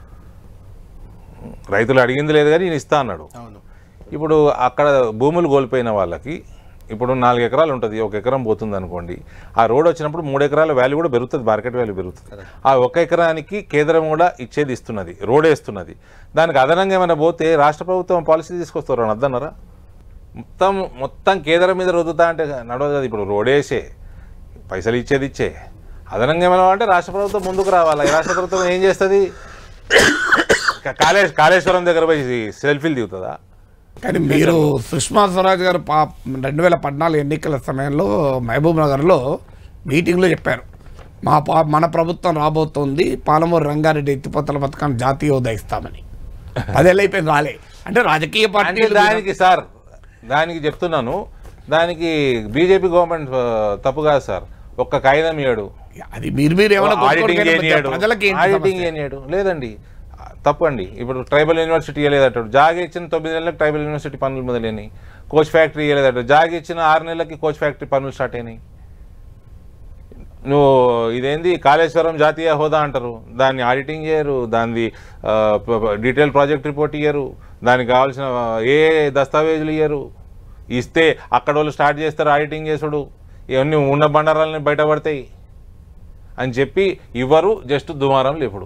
[SPEAKER 2] రైతులు అడిగింది లేదు కానీ ఈయన ఇస్తా అన్నాడు ఇప్పుడు అక్కడ భూములు కోల్పోయిన వాళ్ళకి ఇప్పుడు నాలుగు ఎకరాలు ఉంటుంది ఒక ఎకరం పోతుంది అనుకోండి ఆ రోడ్ వచ్చినప్పుడు మూడు ఎకరాల వాల్యూ కూడా పెరుగుతుంది మార్కెట్ వాల్యూ పెరుగుతుంది ఆ ఒక ఎకరానికి కేంద్రం కూడా ఇచ్చేది ఇస్తున్నది రోడ్ వేస్తున్నది దానికి అదనంగా ఏమైనా పోతే రాష్ట్ర ప్రభుత్వం పాలసీ తీసుకొస్తారు అని అద్దన్నారా మొత్తం మొత్తం కేంద్రం మీద రుద్దుతా అంటే నడవదు కదా ఇప్పుడు రోడ్ వేసే పైసలు ఇచ్చేది ఇచ్చే అదనంగా ఏమైనా అంటే రాష్ట్ర ప్రభుత్వం ముందుకు రావాలి ఈ రాష్ట్ర ప్రభుత్వం ఏం చేస్తుంది కాళే కాళేశ్వరం దగ్గర పోయి సెల్ఫీలు దిగుతుందా
[SPEAKER 3] కానీ మీరు సుష్మా స్వరాజ్ గారు పా రెండు వేల పద్నాలుగు ఎన్నికల సమయంలో మహబూబ్ నగర్లో మీటింగ్లో చెప్పారు మా పా మన ప్రభుత్వం రాబోతోంది పాలమూరు రంగారెడ్డి ఎత్తిపోతల పథకాన్ని జాతీయ హోదా ఇస్తామని పదేళ్ళు అయిపోయింది రాలే అంటే రాజకీయ
[SPEAKER 2] అంటే
[SPEAKER 3] పార్టీలు
[SPEAKER 2] దానికి సార్ దానికి చెప్తున్నాను దానికి బీజేపీ గవర్నమెంట్ ఆ, తప్పు కాదు సార్ ఒక్క కాగితం ఇయ్యాడు
[SPEAKER 3] అది మీరు మీరు ఏమైనా
[SPEAKER 2] ఆడిటింగ్
[SPEAKER 3] కొనుక్కోవడానికి
[SPEAKER 2] ఏం చేయడు
[SPEAKER 3] ప్రజలకి ఏంటి
[SPEAKER 2] ఆడిటింగ్
[SPEAKER 3] సమస్య?
[SPEAKER 2] ఏం చేయడు లేదండి తప్పు అండి ఇప్పుడు ట్రైబల్ యూనివర్సిటీ ఇవ్వలేదట జాగా ఇచ్చిన తొమ్మిది నెలలకు ట్రైబల్ యూనివర్సిటీ పనులు మొదలైనవి కోచ్ ఫ్యాక్టరీ ఇవ్వలేదట జాగా ఇచ్చిన ఆరు నెలలకి కోచ్ ఫ్యాక్టరీ పనులు స్టార్ట్ అయినాయి నువ్వు ఇదేంది కాళేశ్వరం జాతీయ హోదా అంటారు దాన్ని ఆడిటింగ్ చేయరు దాన్ని డీటెయిల్ ప్రాజెక్ట్ రిపోర్ట్ ఇయ్యరు దానికి కావాల్సిన ఆ, ఏ దస్తావేజులు ఇయ్యరు ఇస్తే అక్కడ వాళ్ళు స్టార్ట్ చేస్తారు ఆడిటింగ్ చేసుడు ఇవన్నీ ఉన్న బండారాలని బయటపడతాయి అని చెప్పి ఇవ్వరు జస్ట్ దుమారం లేపుడు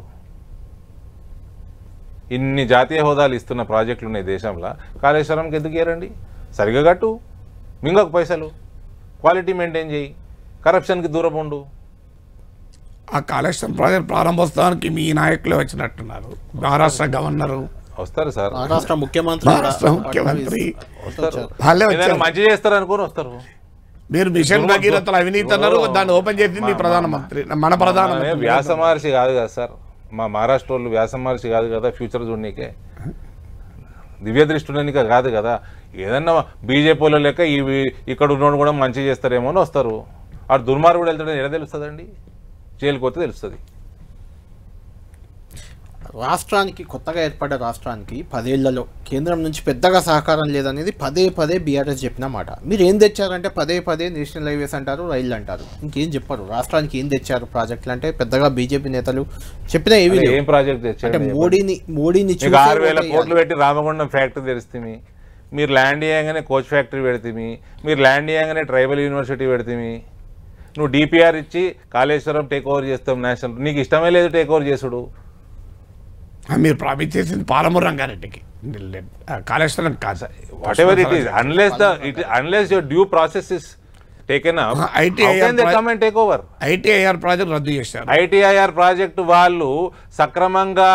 [SPEAKER 2] ఇన్ని జాతీయ హోదాలు ఇస్తున్న ప్రాజెక్టులు ఉన్నాయి దేశంలో కాళేశ్వరంకి ఎందుకు ఇయ్యరండి సరిగా కట్టు మింగకు పైసలు క్వాలిటీ మెయింటైన్ చేయి కరప్షన్కి దూరం ఉండు
[SPEAKER 3] ఆ కాళేశ్వరం ప్రాజెక్ట్ ప్రారంభోత్సవానికి మీ నాయకులే వచ్చినట్టున్నారు మహారాష్ట్ర గవర్నరు
[SPEAKER 2] వస్తారు సార్
[SPEAKER 1] మహారాష్ట్ర ముఖ్యమంత్రి కూడా
[SPEAKER 3] మహారాష్ట్ర ముఖ్యమంత్రి
[SPEAKER 2] వస్తారు
[SPEAKER 3] వాళ్ళే
[SPEAKER 2] ఏదైనా
[SPEAKER 3] వచ్చారు
[SPEAKER 2] మంచి చేస్తారు అనుకుని వస్తారు
[SPEAKER 3] మీరు మిషన్ భగీరథల అవినీతి అన్నారు దాన్ని ఓపెన్ చేసింది ప్రధానమంత్రి మన
[SPEAKER 2] మనమే
[SPEAKER 3] ప్రధానమంత్రి
[SPEAKER 2] వ్యాస మహర్షి కాదు కదా సార్ మా మహారాష్ట్ర వాళ్ళు వ్యాస మహర్షి కాదు కదా ఫ్యూచర్ చూడనీకే దివ్య దృష్టి ఉండనీకే కాదు కదా ఏదన్నా బీజేపీ వాళ్ళ లెక్క ఇవి ఇక్కడ ఉన్నోడు కూడా మంచి చేస్తారేమో అని వస్తారు ఆ దుర్మార్గుడు వెళ్తాడని ఎలా తెలుస్తుందండి జైలుకి పోతే తెలుస్తుంది
[SPEAKER 1] రాష్ట్రానికి కొత్తగా ఏర్పడ్డ రాష్ట్రానికి పదేళ్లలో కేంద్రం నుంచి పెద్దగా సహకారం లేదనేది పదే పదే బీఆర్ఎస్ చెప్పిన మాట మీరు ఏం తెచ్చారంటే పదే పదే నేషనల్ హైవేస్ అంటారు రైళ్ళు అంటారు ఇంకేం చెప్పరు రాష్ట్రానికి ఏం తెచ్చారు ప్రాజెక్టులు అంటే పెద్దగా బీజేపీ నేతలు చెప్పిన ఏవి
[SPEAKER 2] అదే
[SPEAKER 1] లేవు.
[SPEAKER 2] ఏం ప్రాజెక్ట్
[SPEAKER 1] అంటే
[SPEAKER 2] తెచ్చాడు
[SPEAKER 1] మోడీని మోడీని
[SPEAKER 2] మీకు
[SPEAKER 1] చూసే
[SPEAKER 2] ఆరు వేల
[SPEAKER 1] ఓటేయాలి.
[SPEAKER 2] కోట్లు పెట్టి రామగుండం ఫ్యాక్టరీ తెరిస్తే మీరు ల్యాండ్ చేయగానే కోచ్ ఫ్యాక్టరీ పెడితే మీరు ల్యాండ్ చేయగానే ట్రైబల్ యూనివర్సిటీ పెడితే నువ్వు డిపిఆర్ ఇచ్చి కాళేశ్వరం టేక్ ఓవర్ చేస్తాం నేషనల్ నీకు ఇష్టమే లేదు టేక్ ఓవర్ చేసుడు
[SPEAKER 3] ఆ, మీరు ప్రామిస్ చేసింది పాలమూరు రంగారెడ్డికి ఆ, కాళేశ్వరం కాదు
[SPEAKER 2] whatever it is unless the it unless your due process is taken up
[SPEAKER 3] Uh, ITIR
[SPEAKER 2] they
[SPEAKER 3] pro-
[SPEAKER 2] come and take over
[SPEAKER 3] ITIR project రద్దు చేశారు
[SPEAKER 2] ఐటీఐఆర్ ప్రాజెక్టు వాళ్ళు సక్రమంగా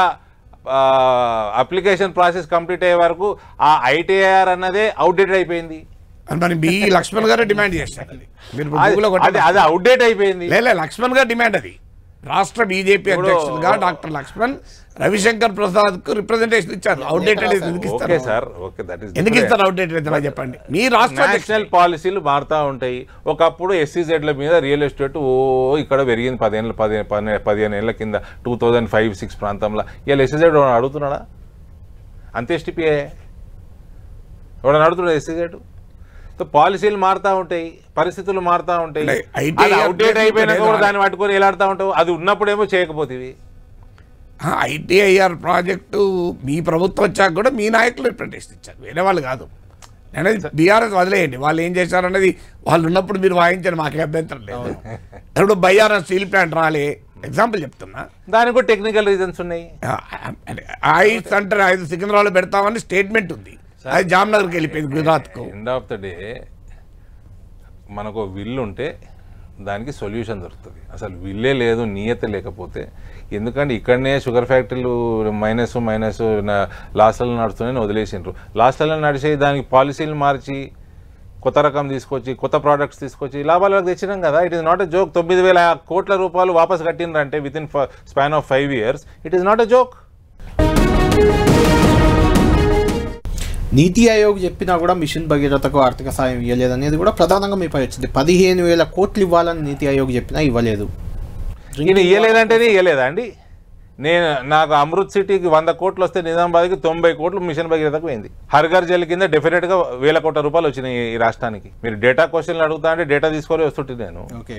[SPEAKER 2] అప్లికేషన్ ప్రాసెస్ కంప్లీట్ అయ్యే వరకు ఆ ఐటీఐఆర్ అన్నదే అవుట్డేటెడ్ అయిపోయింది
[SPEAKER 3] అని మరి బి లక్ష్మణ్ గారే డిమాండ్ చేశారు అది మీరు ఇప్పుడు
[SPEAKER 2] అది-
[SPEAKER 3] Google లో
[SPEAKER 2] అది
[SPEAKER 3] కొట్టండి.
[SPEAKER 2] అది అవుట్డేట్ అయిపోయింది
[SPEAKER 3] లేలే లక్ష్మణ్ గారు డిమాండ్ అది రాష్ట్ర బీజేపీ
[SPEAKER 2] ఇప్పుడు-
[SPEAKER 3] అధ్యక్షులుగా డాక్టర్ లక్ష్మణ్ రవిశంకర్ ప్రసాద్ కు రిప్రజెంటేషన్ ఇచ్చారు అవుట్డేటెడ్ ఎందుకు
[SPEAKER 2] ఓకే
[SPEAKER 3] ఇస్తారు
[SPEAKER 2] సార్ ఓకే దట్ ఈస్
[SPEAKER 3] ఎందుకు ఇస్తారు అవుట్డేటెడ్ అయితే నాకు చెప్పండి మీ రాష్ట్ర
[SPEAKER 2] నేషనల్
[SPEAKER 3] అధ్యక్షులు
[SPEAKER 2] పాలసీలు మారుతూ ఉంటాయి ఒకప్పుడు ఎస్సీజెడ్ల మీద రియల్ ఎస్టేట్ ఓ ఇక్కడ పెరిగింది పదిహేను పదిహేను పదిహేను పదిహేను ఏళ్ళ కింద టూ థౌజండ్ ఫైవ్ సిక్స్ ప్రాంతంలో ఇలా ఎస్సీజెడ్ అడుగుతున్నాడా అంతే ఎస్టీపీఏ ఎవడన్నా అడుగుతున్నాడు ఎస్సీజెడ్ సో పాలసీలు మారుతూ ఉంటాయి పరిస్థితులు మారుతూ ఉంటాయి
[SPEAKER 3] అంటే IT
[SPEAKER 2] అది అవుట్డేట్
[SPEAKER 3] update
[SPEAKER 2] అయిపోయినాక కూడా
[SPEAKER 3] లేదు.
[SPEAKER 2] దాన్ని పట్టుకొని ఎలాడుతూ ఉంటావు అది ఉన్నప్పుడేమో చేయకపోతేవి
[SPEAKER 3] ఐటీఐఆర్ ప్రాజెక్టు మీ ప్రభుత్వం వచ్చాక కూడా మీ నాయకులు రిప్రజెంటేషన్ ఇచ్చారు వేరే వాళ్ళు కాదు నేను బీఆర్ఎస్ వదిలేయండి వాళ్ళు ఏం చేశారన్నది వాళ్ళు ఉన్నప్పుడు మీరు వాయించండి మాకే అభ్యంతరం లేదు ఇప్పుడు బయ్యారం స్టీల్ ప్లాంట్ రాలే ఎగ్జాంపుల్ చెప్తున్నా
[SPEAKER 2] దానికి కూడా టెక్నికల్ రీజన్స్ ఉన్నాయి
[SPEAKER 3] ఐస్ అంటే ఐదు సికింద్రాలు పెడతామని స్టేట్మెంట్ ఉంది అది జామ్నగర్కి వెళ్ళిపోయింది గుజరాత్కు
[SPEAKER 2] ఎండ్ ఆఫ్ ద డే మనకు విల్ ఉంటే దానికి సొల్యూషన్ దొరుకుతుంది అసలు విల్లే లేదు నియత లేకపోతే ఎందుకంటే ఇక్కడనే షుగర్ ఫ్యాక్టరీలు మైనస్ మైనస్ లాస్లలో నడుస్తున్నాయని వదిలేసిండ్రు లాస్లలో నడిచే దానికి పాలసీలు మార్చి కొత్త రకం తీసుకొచ్చి కొత్త ప్రోడక్ట్స్ తీసుకొచ్చి లాభాలకు తెచ్చినాం కదా it is not a joke తొమ్మిది వేల కోట్ల రూపాయలు వాపస్ కట్టిండ్రంటే within span of five years it is not a joke
[SPEAKER 1] Niti Aayog చెప్పినా కూడా మిషన్ భగీరథకు ఆర్థిక సాయం ఇవ్వలేదనేది కూడా ప్రధానంగా మీపై వచ్చింది పదిహేను వేల కోట్లు ఇవ్వాలని నీతి ఆయోగ్ చెప్పినా ఇవ్వలేదు
[SPEAKER 2] ఈయన ఇయ్యలేదంటేనే ఇయ్యలేదా అండి నేను నాకు అమృత్ సిటీకి వంద కోట్లు వస్తే నిజామాబాద్కి తొంభై కోట్లు మిషన్ భగీరథకు పోయింది హర్ఘర్ జల్ కింద డెఫినెట్గా వేల కోట్ల రూపాయలు వచ్చినాయి ఈ రాష్ట్రానికి మీరు డేటా క్వశ్చన్లు అడుగుతా అంటే డేటా తీసుకొని వస్తుంటే నేను
[SPEAKER 1] okay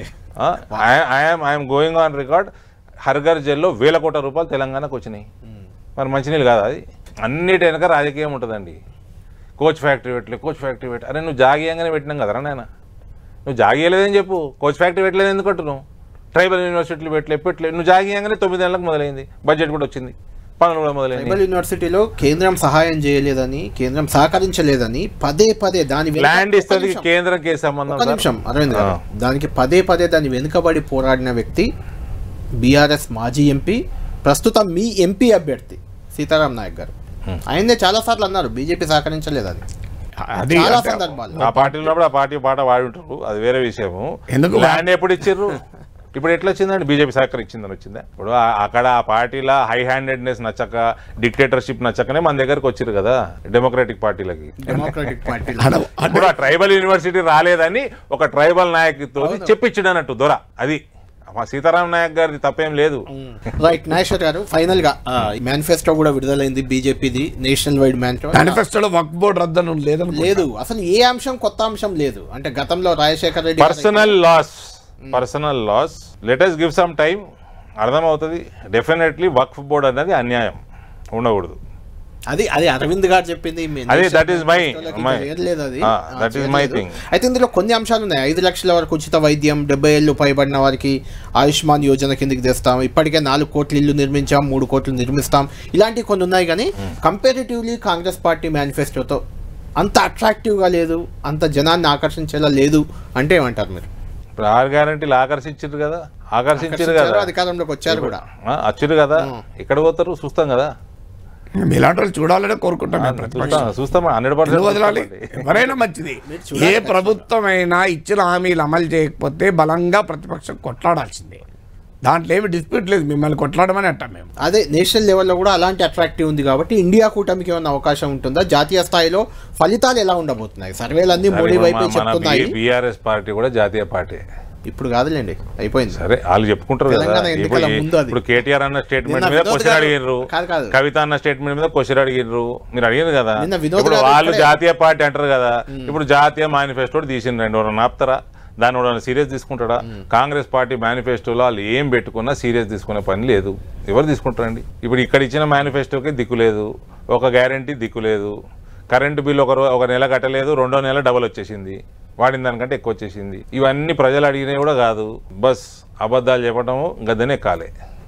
[SPEAKER 2] I'm I'm going on record హర్ఘర్ జల్లో వేల కోట్ల రూపాయలు తెలంగాణకు వచ్చినాయి మరి మంచినీళ్ళు కాదా అది అన్నిటి వెనక రాజకీయం ఉంటుందండి కోచ్ ఫ్యాక్టరీ పెట్టలే కోచ్ ఫ్యాక్టరీ పెట్టి అరే నువ్వు జాగీయంగానే పెట్టినాం కదరా నాయన నువ్వు జాగీయలేదని చెప్పు కోచ్ ఫ్యాక్టరీ పెట్టలేదు ఎందుకు అంటున్నావు ట్రైబల్ యూనివర్సిటీలు పెట్టలే పెట్టలేదు నువ్వు జాగీయంగానే తొమ్మిది నెలలకు మొదలైంది బడ్జెట్ కూడా వచ్చింది పనులు కూడా మొదలైంది
[SPEAKER 1] ట్రైబల్ యూనివర్సిటీలో కేంద్రం సహాయం చేయలేదని కేంద్రం సహకరించలేదని పదే పదే దాని వెనుక-
[SPEAKER 2] ల్యాండ్
[SPEAKER 1] ఒక్క
[SPEAKER 2] ఇస్తుంది
[SPEAKER 1] నిమిషం.
[SPEAKER 2] కేంద్రం కేసు సంబంధం
[SPEAKER 1] ఒక్క
[SPEAKER 2] సార్.
[SPEAKER 1] నిమిషం అరవింద్ గారు
[SPEAKER 2] ఆ.
[SPEAKER 1] దానికి పదే పదే దాని వెనుకబడి పోరాడిన వ్యక్తి బీఆర్ఎస్ మాజీ ఎంపీ ప్రస్తుతం మీ ఎంపీ అభ్యర్థి సీతారాం నాయక్ గారు ఆయనే చాలా సార్లు అన్నారు బీజేపీ సహకరించలేదని
[SPEAKER 3] అది
[SPEAKER 1] చాలా
[SPEAKER 3] అంటే-
[SPEAKER 1] సందర్భాలు
[SPEAKER 2] ఆ పార్టీలో ఉన్నప్పుడు ఆ పార్టీ పాట వాడి ఉంటారు అది వేరే విషయము
[SPEAKER 3] ఎందుకు?
[SPEAKER 2] ల్యాండ్ ఎప్పుడు ఇచ్చిర్రు ఇప్పుడు ఎట్లా వచ్చిందండి బీజేపీ సహకారం ఇచ్చిందని వచ్చిందా ఇప్పుడు ఆ- అక్కడ ఆ పార్టీలో హై హ్యాండెడ్నెస్ నచ్చక డిక్టేటర్షిప్ నచ్చకనే మన దగ్గరకు వచ్చిర్రు కదా డెమోక్రటిక్ పార్టీలకి
[SPEAKER 1] డెమోక్రటిక్ పార్టీ
[SPEAKER 3] అన-
[SPEAKER 2] ఇప్పుడు ఆ ట్రైబల్ యూనివర్సిటీ రాలేదని ఒక ట్రైబల్ నాయకుతో చెప్పించడు అన్నట్టు దొర అది మా సీతారాం నాయక్ గారిది తప్పేం లేదు
[SPEAKER 1] రైట్ నాగేశ్వర్ గారు ఫైనల్ గా మేనిఫెస్టో కూడా విడుదలైంది బీజేపీది నేషనల్ వైడ్ మేనిఫెస్టో
[SPEAKER 3] మేనిఫెస్టోలో వక్ బోర్డు రద్దని లేదు
[SPEAKER 1] లేదు అసలు ఏ అంశం కొత్త అంశం లేదు అంటే గతంలో Rajasekhara Reddy garu-
[SPEAKER 2] personal loss personal loss let's give some time అర్థమవుతుంది డెఫినెట్లీ వక్ఫ్ బోర్డ్ అనేది అన్యాయం ఉండకూడదు
[SPEAKER 1] అది అది అరవింద్ గారు చెప్పింది మీ
[SPEAKER 2] అదే,
[SPEAKER 1] నేషనల్
[SPEAKER 2] that is my-
[SPEAKER 1] మేనిఫెస్టోలోకి ఇంకా
[SPEAKER 2] my-
[SPEAKER 1] చేయలేదు అది
[SPEAKER 2] Ah,
[SPEAKER 1] ఆ,
[SPEAKER 2] that is my
[SPEAKER 1] చేయలేదు.
[SPEAKER 2] thing.
[SPEAKER 1] అయితే ఇందులో కొన్ని అంశాలు ఉన్నాయి ఐదు లక్షల వరకు ఉచిత వైద్యం డెబ్బై ఏళ్ళు పైబడిన వారికి ఆయుష్మాన్ యోజన కిందకి తెస్తాం ఇప్పటికే నాలుగు కోట్ల ఇల్లు నిర్మించాం మూడు కోట్లు నిర్మిస్తాం ఇలాంటివి కొన్ని ఉన్నాయి కానీ కంపారిటివ్లీ కాంగ్రెస్ పార్టీ మేనిఫెస్టోతో అంత అట్రాక్టివ్గా లేదు అంత జనాన్ని ఆకర్షించేలా లేదు అంటే ఏమంటారు మీరు
[SPEAKER 2] ఇప్పుడు ఆరు గ్యారంటీలు ఆకర్షించారు కదా ఆకర్షించారు కదా
[SPEAKER 1] ఆకర్షించారు, అధికారంలోకి వచ్చారు కూడా
[SPEAKER 2] ఆ, వచ్చిర్రు కదా ఎక్కడ పోతారు చూస్తాం కదా
[SPEAKER 3] మీలాంటి వాళ్ళు చూడాలనే కోరుకుంటాం మేము ప్రతిపక్షం.
[SPEAKER 2] చూస్తాం చూస్తాం హండ్రెడ్
[SPEAKER 3] ఎందుకు వదలాలి
[SPEAKER 2] పర్సెంట్
[SPEAKER 3] ఎవరైనా మంచిది ఏ ప్రభుత్వమైనా ఇచ్చిన హామీలు అమలు చేయకపోతే బలంగా ప్రతిపక్షం కొట్లాడాల్సిందే దాంట్లో ఏమి డిస్ప్యూట్ లేదు మిమ్మల్ని కొట్లాడమని అంటాం మేము
[SPEAKER 1] అదే నేషనల్ లెవెల్లో కూడా అలాంటి అట్రాక్టివ్ ఉంది కాబట్టి ఇండియా కూటమికి ఏమైనా అవకాశం ఉంటుందా జాతీయ స్థాయిలో ఫలితాలు ఎలా ఉండబోతున్నాయి సర్వేలు అన్ని మోడీ వైపే చెప్తున్నాయి
[SPEAKER 2] బీఆర్ఎస్ పార్టీ కూడా జాతీయ పార్టీ
[SPEAKER 1] ఇప్పుడు కాదులేండి అయిపోయింది
[SPEAKER 2] సరే వాళ్ళు చెప్పుకుంటారు కదా
[SPEAKER 1] తెలంగాణ ఎన్నికల
[SPEAKER 2] ఇప్పుడు
[SPEAKER 1] ముందు అది.
[SPEAKER 2] ఇప్పుడు కేటీఆర్ అన్న స్టేట్మెంట్
[SPEAKER 1] నిన్న
[SPEAKER 2] మీద
[SPEAKER 1] వినోద్
[SPEAKER 2] క్వశ్చన్
[SPEAKER 1] గారు-
[SPEAKER 2] అడిగిర్రు
[SPEAKER 1] కాదు, కాదు.
[SPEAKER 2] కవిత అన్న స్టేట్మెంట్ మీద క్వశ్చన్ అడిగిర్రు మీరు అడిగారు కదా
[SPEAKER 1] నిన్న వినోద్
[SPEAKER 2] ఇప్పుడు
[SPEAKER 1] గారు
[SPEAKER 2] వాళ్ళు
[SPEAKER 1] ఇక్కడే-
[SPEAKER 2] జాతీయ పార్టీ అంటారు కదా ఇప్పుడు జాతీయ మేనిఫెస్టో తీసిండ్రు రెండు ఎవరైనా ఆపుతారా దాన్ని ఎవరైనా సీరియస్ తీసుకుంటాడా కాంగ్రెస్ పార్టీ మేనిఫెస్టోలో వాళ్ళు ఏం పెట్టుకున్నా సీరియస్ తీసుకునే పని లేదు ఎవరు తీసుకుంటారండి ఇప్పుడు ఇక్కడ ఇచ్చిన మేనిఫెస్టోకి దిక్కు లేదు ఒక గ్యారంటీ దిక్కు లేదు కరెంటు బిల్ ఒక రో- ఒక నెల కట్టలేదు రెండో నెల డబల్ వచ్చేసింది వాడిన దానికంటే ఎక్కువ వచ్చేసింది ఇవన్నీ ప్రజలు అడిగినవి కూడా కాదు బస్ అబద్ధాలు చెప్పడము గద్దనే కాలే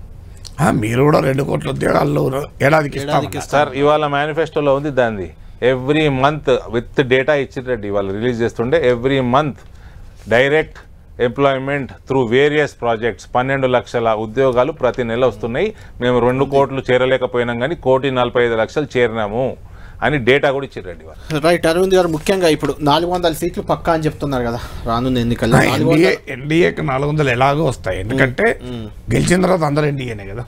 [SPEAKER 3] ఆ, మీరు కూడా రెండు కోట్ల ఉద్యోగాల్లో ఏడాదికి ఇస్తామన్నారు.
[SPEAKER 2] సార్ ఇవాళ మేనిఫెస్టోలో ఉంది దాన్ని ఎవ్రీ మంత్ విత్ డేటా ఇచ్చినట్టు ఇవాళ రిలీజ్ చేస్తుండే every month direct employment through various projects పన్నెండు లక్షల ఉద్యోగాలు ప్రతి నెల వస్తున్నాయి మేము రెండు కోట్లు చేరలేకపోయినాం కానీ కోటి నలభై ఐదు లక్షలు చేరినాము అని డేటా కూడా ఇచ్చారండి వాళ్ళు
[SPEAKER 1] రైట్ అరవింద్ గారు ముఖ్యంగా ఇప్పుడు నాలుగు వందల సీట్లు పక్కా అని చెప్తున్నారు కదా రానున్న ఎన్నికల్లో నాలుగు
[SPEAKER 3] ఎన్డీఏ
[SPEAKER 1] వందల
[SPEAKER 3] ఎన్డీఏకి నాలుగు వందలు ఎలాగో వస్తాయి ఎందుకంటే గెలిచిన తర్వాత అందరు ఎన్డీఏనే కదా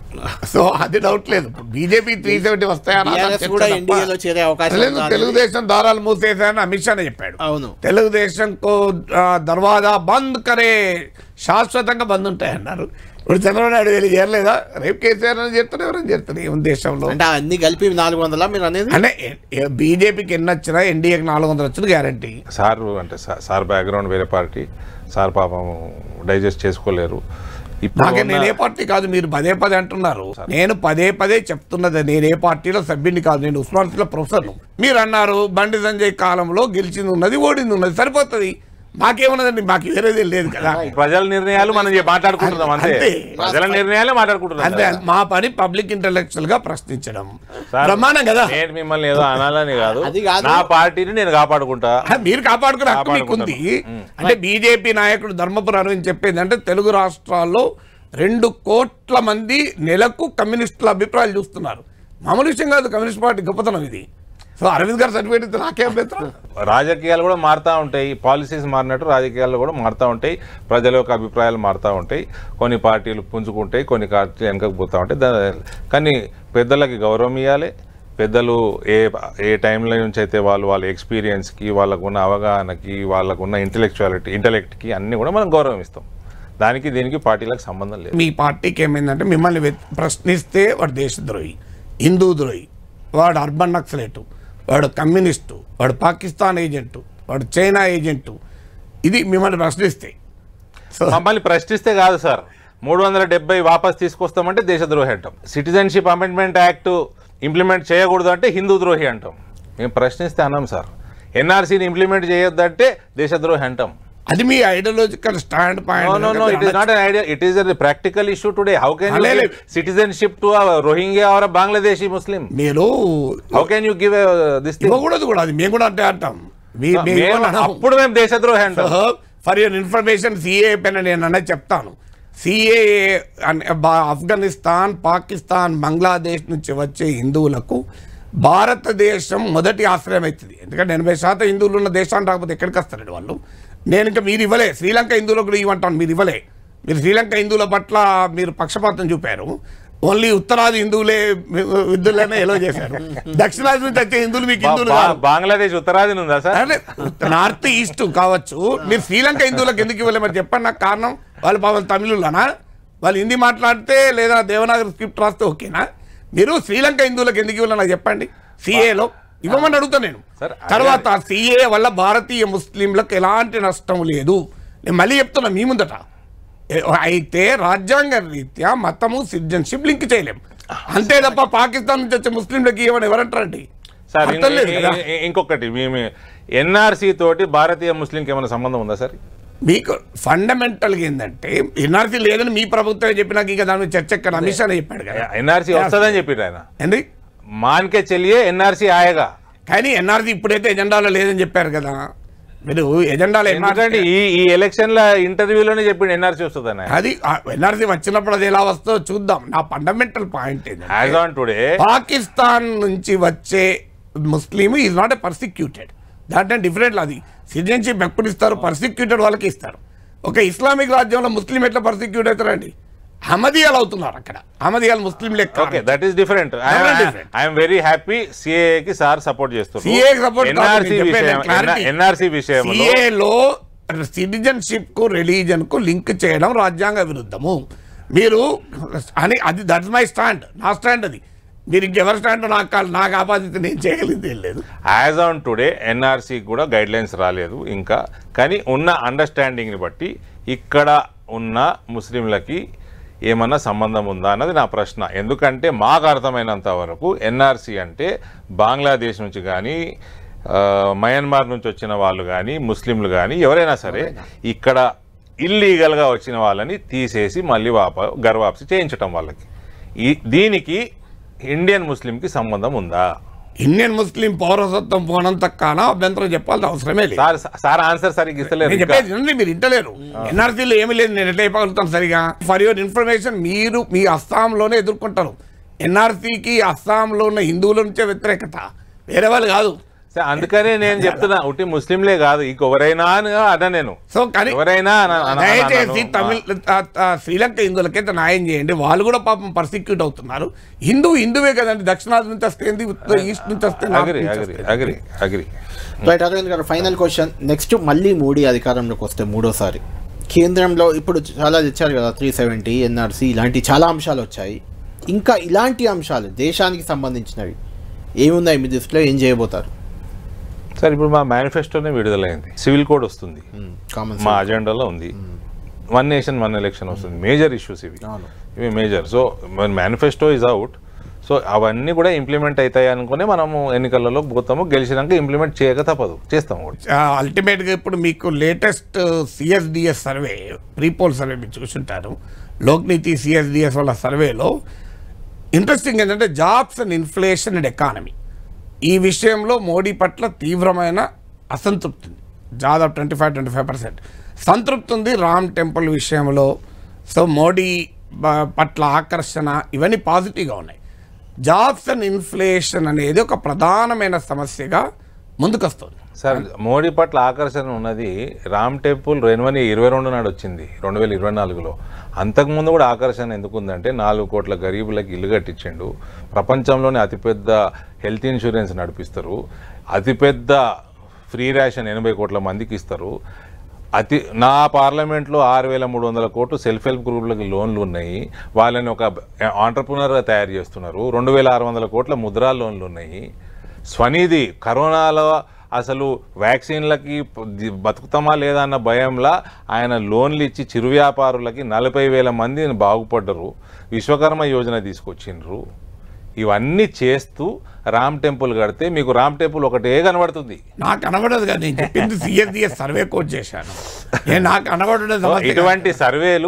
[SPEAKER 3] సో అది డౌట్ లేదు బీజేపీ త్రీ సెవెంటీ వస్తాయని అలా
[SPEAKER 1] BRS
[SPEAKER 3] చర్చ
[SPEAKER 1] కూడా
[SPEAKER 3] తప్ప.
[SPEAKER 1] NDA లో చేరే అవకాశం
[SPEAKER 3] లేదు,
[SPEAKER 1] ఉందా అనేది?
[SPEAKER 3] తెలుగుదేశం దారాలు మూసేసాయని అమిత్ షానే చెప్పాడు
[SPEAKER 1] అవును.
[SPEAKER 3] తెలుగుదేశం కో ఆ, దర్వాజా బంద్ కరే శాశ్వతంగా బంద్ ఉంటాయి అన్నారు ఇప్పుడు చంద్రబాబు నాయుడు వెళ్ళి చేరలేదా రేపు కేసీఆర్ అని చెప్తారు ఎవరైనా చెప్తారు ఈ దేశంలో
[SPEAKER 1] అంటే అన్ని కలిపి నాలుగు వందల మీరు అనేది
[SPEAKER 3] అంటే బీజేపీకి ఎన్ని వచ్చినా ఎన్డీఏకి నాలుగు వందలు వచ్చిన గ్యారంటీ
[SPEAKER 2] సార్ అంటే సా- సార్ బ్యాక్గ్రౌండ్ వేరే పార్టీ సార్ పాపం డైజెస్ట్ చేసుకోలేరు ఇప్పుడు
[SPEAKER 3] నాకే
[SPEAKER 2] ఉన్న-
[SPEAKER 3] నేను ఏ పార్టీ కాదు మీరు పదే పదే అంటున్నారు నేను పదే పదే చెప్తున్నది నేను ఏ పార్టీలో సభ్యుని కాదు నేను ఉస్మానియాలో ప్రొఫెసర్ మీరు అన్నారు బండి సంజయ్ కాలంలో గెలిచింది ఉన్నది ఓడింది ఉన్నది సరిపోతుంది మాకేమున్నదండి మాకు వేరేది లేదు కదా
[SPEAKER 2] ప్రజల నిర్ణయాలు మనం చే- మాట్లాడుకుంటున్నాం అంతే
[SPEAKER 3] అంతే.
[SPEAKER 2] ప్రజల నిర్ణయాలే మాట్లాడుకుంటున్నాం
[SPEAKER 3] అంతే
[SPEAKER 2] కదా.
[SPEAKER 3] మా పని పబ్లిక్ ఇంటలెక్చువల్ గా ప్రశ్నించడం
[SPEAKER 2] సార్,
[SPEAKER 3] బ్రహ్మాండం కదా
[SPEAKER 2] నేను మిమ్మల్ని ఏదో అనాలని కాదు
[SPEAKER 1] అది కాదు.
[SPEAKER 2] నా పార్టీని నేను కాపాడుకుంటా
[SPEAKER 3] ఆ, మీరు కాపాడుకునే హక్కు మీకుంది అంటే బీజేపీ నాయకుడు ధర్మపురం అరవింద్ చెప్పేది అంటే తెలుగు రాష్ట్రాల్లో రెండు కోట్ల మంది నెలకు కమ్యూనిస్టుల అభిప్రాయాలు చూస్తున్నారు మామూలు విషయం కాదు కమ్యూనిస్ట్ పార్టీ గొప్పతనం ఇది సో అరవింద్ గారు సర్టిఫికేట్ ఇస్తే నాకే అభ్యంతరం
[SPEAKER 2] రాజకీయాలు కూడా మారుతూ ఉంటాయి పాలసీస్ మారినట్టు రాజకీయాలు కూడా మారుతూ ఉంటాయి ప్రజల యొక్క అభిప్రాయాలు మారుతూ ఉంటాయి కొన్ని పార్టీలు పుంజుకుంటాయి కొన్ని పార్టీలు వెనకకు పోతూ ఉంటాయి దా- కానీ పెద్దలకి గౌరవం ఇవ్వాలి పెద్దలు ఏ ఏ టైంలో నుంచి అయితే వాళ్ళు వాళ్ళ ఎక్స్పీరియన్స్కి వాళ్ళకు ఉన్న అవగాహనకి వాళ్ళకు ఉన్న ఇంటలెక్చువాలిటీ ఇంటలెక్ట్కి అన్నీ కూడా మనం గౌరవం ఇస్తాం దానికి దీనికి పార్టీలకు సంబంధం లేదు
[SPEAKER 3] మీ పార్టీకి ఏమైందంటే మిమ్మల్ని వెత్- ప్రశ్నిస్తే వాడు దేశద్రోహి హిందూ ద్రోహి వాడు అర్బన్ నక్సలేటు వాడు కమ్యూనిస్టు వాడు పాకిస్తాన్ ఏజెంటు వాడు చైనా ఏజెంటు ఇది మిమ్మల్ని ప్రశ్నిస్తే సో
[SPEAKER 2] మమ్మల్ని ప్రశ్నిస్తే కాదు సార్ మూడు వందల డెబ్బై వాపస్ తీసుకొస్తామంటే దేశద్రోహి అంటాం సిటిజన్షిప్ అమెండ్మెంట్ యాక్ట్ ఇంప్లిమెంట్ చేయకూడదు అంటే హిందూ ద్రోహి అంటాం మేము ప్రశ్నిస్తే అన్నాం సార్ ఎన్ఆర్సీని ఇంప్లిమెంట్ చేయొద్దంటే దేశద్రోహి అంటాం
[SPEAKER 3] అది మీ ideological stand
[SPEAKER 2] No, no, no. It is not an idea. It is a practical issue today. How can you
[SPEAKER 3] Alele-
[SPEAKER 2] give citizenship to a Rohingya or a Bangladeshi Muslim?
[SPEAKER 3] మీరు
[SPEAKER 2] How can you give a, this thing?
[SPEAKER 3] ఇవ్వకూడదు కూడా అది మేము కూడా అంటే అంటాం మీ మీ
[SPEAKER 2] మేము
[SPEAKER 3] ఇవ్వను అనము.
[SPEAKER 2] అప్పుడు మేము దేశద్రోహి అంటాం
[SPEAKER 3] ఫర్ యువర్ ఇన్ఫర్మేషన్ సిఏ పైన నేను అన్నది చెప్తాను సిఏ ఆఫ్ఘనిస్తాన్ పాకిస్తాన్ బంగ్లాదేశ్ నుంచి వచ్చే హిందువులకు భారతదేశం మొదటి ఆశ్రయం అవుతుంది ఎందుకంటే ఎనభై శాతం హిందువులు ఉన్న దేశాన్ని రాకపోతే ఎక్కడికి వస్తారండి వాళ్ళు నేను ఇంకా మీరు ఇవ్వలే శ్రీలంక హిందువులకు కూడా ఇవ్వంటాను మీరు ఇవ్వలే మీరు శ్రీలంక హిందువుల పట్ల మీరు పక్షపాతం చూపారు ఓన్లీ ఉత్తరాది హిందువులే హిందువులనే ఎలో చేశారు దక్షిణాది నుంచి వచ్చే హిందువులు మీకు హిందువులు
[SPEAKER 2] బా-
[SPEAKER 3] కాదు.
[SPEAKER 2] బంగ్లాదేశ్ ఉత్తరాదిని ఉందా సార్
[SPEAKER 3] అంటే నార్త్ ఈస్ట్ కావచ్చు మీరు శ్రీలంక హిందువులకు ఎందుకు ఇవ్వలేమని చెప్పండి నాకు కారణం వాళ్ళు పాపం తమిళులనా వాళ్ళు హిందీ మాట్లాడితే లేదా దేవనాగరి స్క్రిప్ట్ రాస్తే ఓకేనా మీరు శ్రీలంక హిందువులకు ఎందుకు ఇవ్వాలి నాకు చెప్పండి సిఏలో ఇవ్వమని అడుగుతా నేను
[SPEAKER 2] సార్, అదే-
[SPEAKER 3] తర్వాత సిఏ వల్ల భారతీయ ముస్లింలకు ఎలాంటి నష్టం లేదు నేను మళ్ళీ చెప్తున్నా మీ ముందట ఏ- అయితే రాజ్యాంగ రీత్యా మతము సిటిజన్షిప్ లింక్ చేయలేం అంతే తప్ప పాకిస్తాన్ నుంచి వచ్చే ముస్లింలకి ఇవ్వని ఎవరంటారండి
[SPEAKER 2] సార్
[SPEAKER 3] అర్థం లేదు
[SPEAKER 2] ఇం-
[SPEAKER 3] కదా.
[SPEAKER 2] ఇం- ఇంకొకటి మేము ఎన్ఆర్సీ తోటి భారతీయ ముస్లింకి ఏమైనా సంబంధం ఉందా సార్
[SPEAKER 3] మీకు ఫండమెంటల్గా ఏంటంటే ఎన్ఆర్సీ లేదని మీ ప్రభుత్వమే చెప్పినాక ఇంకా దాని మీద చర్చ ఎక్కడ అమిత్ షానే చెప్పాడు కదా
[SPEAKER 2] ఎన్ఆర్సీ వస్తుందని చెప్పారు ఆయన
[SPEAKER 3] ఏంది
[SPEAKER 2] మాన్కే చెల్లియే ఎన్ఆర్సీ ఆయగా
[SPEAKER 3] కానీ ఎన్ఆర్సీ ఇప్పుడైతే ఎజెండాలో లేదని చెప్పారు కదా మీరు ఎజెండాలో
[SPEAKER 2] ఎందుకంటే
[SPEAKER 3] ఎన్ఆర్సీ
[SPEAKER 2] ఈ ఈ ఎలక్షన్ల ఇంటర్వ్యూలోనే చెప్పిండు ఎన్ఆర్సీ వస్తుందని
[SPEAKER 3] అది ఎన్ఆర్సీ వచ్చినప్పుడు అది ఎలా వస్తుందో చూద్దాం నా ఫండమెంటల్ పాయింట్
[SPEAKER 2] యాజ్
[SPEAKER 3] ఏంటంటే
[SPEAKER 2] ఆన్ టుడే
[SPEAKER 3] పాకిస్తాన్ నుంచి వచ్చే Muslim is not a persecuted దాంట్లో డిఫరెంట్ అది సిటిజన్షిప్ ఎప్పుడు ఇస్తారు పర్సిక్యూటెడ్ వాళ్ళకి ఇస్తారు ఒక ఇస్లామిక్ రాజ్యంలో ముస్లిం ఎట్లా పర్సిక్యూట్ అవుతారండి అహమదీయాలు అవుతున్నారు అక్కడ అహమదీయాలు ముస్లిం లెక్క
[SPEAKER 2] okay that is different
[SPEAKER 3] Totally different.
[SPEAKER 2] I'm very happy CA కి సార్ సపోర్ట్ చేస్తున్నారు
[SPEAKER 3] CA కి support కాదు,
[SPEAKER 2] ఎన్ఆర్సీ
[SPEAKER 3] నేను చెప్పేది
[SPEAKER 2] విషయం
[SPEAKER 3] clarity.
[SPEAKER 2] ఎన్ఆర్సీ విషయంలో
[SPEAKER 3] సిఏలో సిటిజన్షిప్ కు రిలీజన్ కు లింక్ చేయడం రాజ్యాంగ విరుద్ధము మీరు అని అది దట్స్ మై స్టాండ్ నా స్టాండ్ అది మీరు ఇంకెవరి స్టాండ్ నాకు కాదు నాకు ఆపాదిత నేను చేయగలిగింది ఏం లేదు
[SPEAKER 2] యాజ్ ఆన్ టుడే ఎన్ఆర్సీ కూడా గైడ్ లైన్స్ రాలేదు ఇంకా కానీ ఉన్న అండర్స్టాండింగ్ని బట్టి ఇక్కడ ఉన్న ముస్లింలకి ఏమన్నా సంబంధం ఉందా అన్నది నా ప్రశ్న ఎందుకంటే మాకు అర్థమైనంత వరకు ఎన్ఆర్సీ అంటే బంగ్లాదేశ్ నుంచి కానీ ఆ, మయన్మార్ నుంచి వచ్చిన వాళ్ళు కానీ ముస్లింలు కానీ ఎవరైనా సరే ఇక్కడ ఇల్లీగల్గా వచ్చిన వాళ్ళని తీసేసి మళ్ళీ వాప గర్వాప్సి చేయించటం వాళ్ళకి ఈ దీనికి ఇండియన్ ముస్లింకి సంబంధం ఉందా
[SPEAKER 3] ఇండియన్ ముస్లిం పౌరసత్వం పోనంత కాలం అభ్యంతరం చెప్పాల్సిన అవసరమే లేదు
[SPEAKER 2] సార్ సార్ ఆన్సర్ సరిగ్గా ఇస్తలేరు
[SPEAKER 3] నేను
[SPEAKER 2] ఇంకా.
[SPEAKER 3] చెప్పేది వినండి, మీరు ఇంటలేరు ఎన్ఆర్సీలో ఏమీ లేదు నేను ఎట్లా చెప్పగలుగుతాను సరిగా ఫర్ యువర్ ఇన్ఫర్మేషన్ మీరు మీ అస్సాంలోనే ఎదుర్కొంటారు ఎన్ఆర్సీకి అస్సాంలో ఉన్న హిందువుల నుంచే వ్యతిరేకత వేరే వాళ్ళు కాదు
[SPEAKER 2] సరే, అందుకనే నేను చెప్తున్నా ఉట్టి ముస్లింలే కాదు ఇంకెవరైనా అని అన్నా నేను
[SPEAKER 3] సో కానీ
[SPEAKER 2] ఎవరైనా అన- అన- అన-
[SPEAKER 3] దయచేసి
[SPEAKER 2] అన్నాను.
[SPEAKER 3] తమిళ ఆ- ఆ శ్రీలంక హిందువులకైతే న్యాయం చేయండి వాళ్ళు కూడా పాపం పర్సిక్యూట్ అవుతున్నారు హిందూ హిందువే కదండి దక్షిణాది నుంచి వస్తేంది ఉత్తర ఈస్ట్ నుంచి వస్తే నార్త్
[SPEAKER 2] అగ్రి
[SPEAKER 3] నుంచి
[SPEAKER 2] అగ్రి
[SPEAKER 3] వస్తేంది.
[SPEAKER 2] అగ్రి అగ్రి
[SPEAKER 1] right Aravind garu final question next మళ్ళీ మోడీ అధికారంలోకి వస్తే మూడోసారి కేంద్రంలో ఇప్పుడు చాలా తెచ్చారు కదా త్రీ సెవెంటీ ఎన్ఆర్సీ ఇలాంటి చాలా అంశాలు వచ్చాయి ఇంకా ఇలాంటి అంశాలు దేశానికి సంబంధించినవి ఏమున్నాయి మీ దృష్టిలో ఏం చేయబోతారు
[SPEAKER 2] సార్ ఇప్పుడు మా మేనిఫెస్టోనే విడుదలైంది సివిల్ కోడ్ వస్తుంది
[SPEAKER 1] కామన్
[SPEAKER 2] మా అజెండాలో ఉంది వన్ నేషన్ వన్ ఎలక్షన్ వస్తుంది మేజర్ ఇష్యూస్ ఇవి
[SPEAKER 1] అవును.
[SPEAKER 2] ఇవి మేజర్ సో మన మేనిఫెస్టో ఇస్ అవుట్ సో అవన్నీ కూడా ఇంప్లిమెంట్ అవుతాయి అనుకుని మనము ఎన్నికలలో పోతాము గెలిచినాక ఇంప్లిమెంట్ చేయక తప్పదు చేస్తాము కూడా
[SPEAKER 3] అల్టిమేట్గా ఇప్పుడు మీకు latest CSDS survey prepoll survey మీరు చూసుంటారు లోక్నీతి సిఎస్డిఎస్ వాళ్ళ సర్వేలో ఇంట్రెస్టింగ్ ఏంటంటే jobs and inflation and economy ఈ విషయంలో మోడీ పట్ల తీవ్రమైన అసంతృప్తి ఉంది దాదాపు twenty five twenty five percent సంతృప్తి ఉంది రామ్ టెంపుల్ విషయంలో సో మోడీ బ- పట్ల ఆకర్షణ ఇవన్నీ పాజిటివ్గా ఉన్నాయి జాబ్స్ అండ్ ఇన్ఫ్లేషన్ అనేది ఒక ప్రధానమైన సమస్యగా ముందుకొస్తుంది
[SPEAKER 2] సార్ మోడీ పట్ల ఆకర్షణ ఉన్నది రామ్ టెంపుల్ రెండు వేల ఇరవై రెండు నాడు వచ్చింది రెండు వేల ఇరవై నాలుగులో అంతకుముందు కూడా ఆకర్షణ ఎందుకు ఉందంటే నాలుగు కోట్ల గరీబులకు ఇల్లు కట్టించిండు ప్రపంచంలోనే అతిపెద్ద హెల్త్ ఇన్సూరెన్స్ నడిపిస్తారు అతిపెద్ద ఫ్రీ రేషన్ ఎనభై కోట్ల మందికి ఇస్తారు అతి నా పార్లమెంట్లో ఆరు వేల మూడు వందల కోట్లు సెల్ఫ్ హెల్ప్ గ్రూపులకి లోన్లు ఉన్నాయి వాళ్ళని ఒక ఆంటర్ప్రినర్గా తయారు చేస్తున్నారు రెండు వేల ఆరు వందల కోట్ల ముద్రా లోన్లు ఉన్నాయి స్వనిధి కరోనాలో అసలు వ్యాక్సిన్లకి ది- బతుకుతామా లేదా అన్న భయంలా ఆయన లోన్లు ఇచ్చి చిరు వ్యాపారులకి నలభై వేల మందిని బాగుపడ్డరు విశ్వకర్మ యోజన తీసుకొచ్చిండ్రు ఇవన్నీ చేస్తూ రామ్ టెంపుల్ కడితే మీకు రామ్ టెంపుల్ ఒకటే కనబడుతుంది
[SPEAKER 3] నాకు కనబడదు కదా నేను చెప్పింది సిఎస్డిఎస్ సర్వే కోడ్ చేశాను నేను నాకు కనబడడం
[SPEAKER 2] సో
[SPEAKER 3] సమస్య కాదు.
[SPEAKER 2] ఇటువంటి సర్వేలు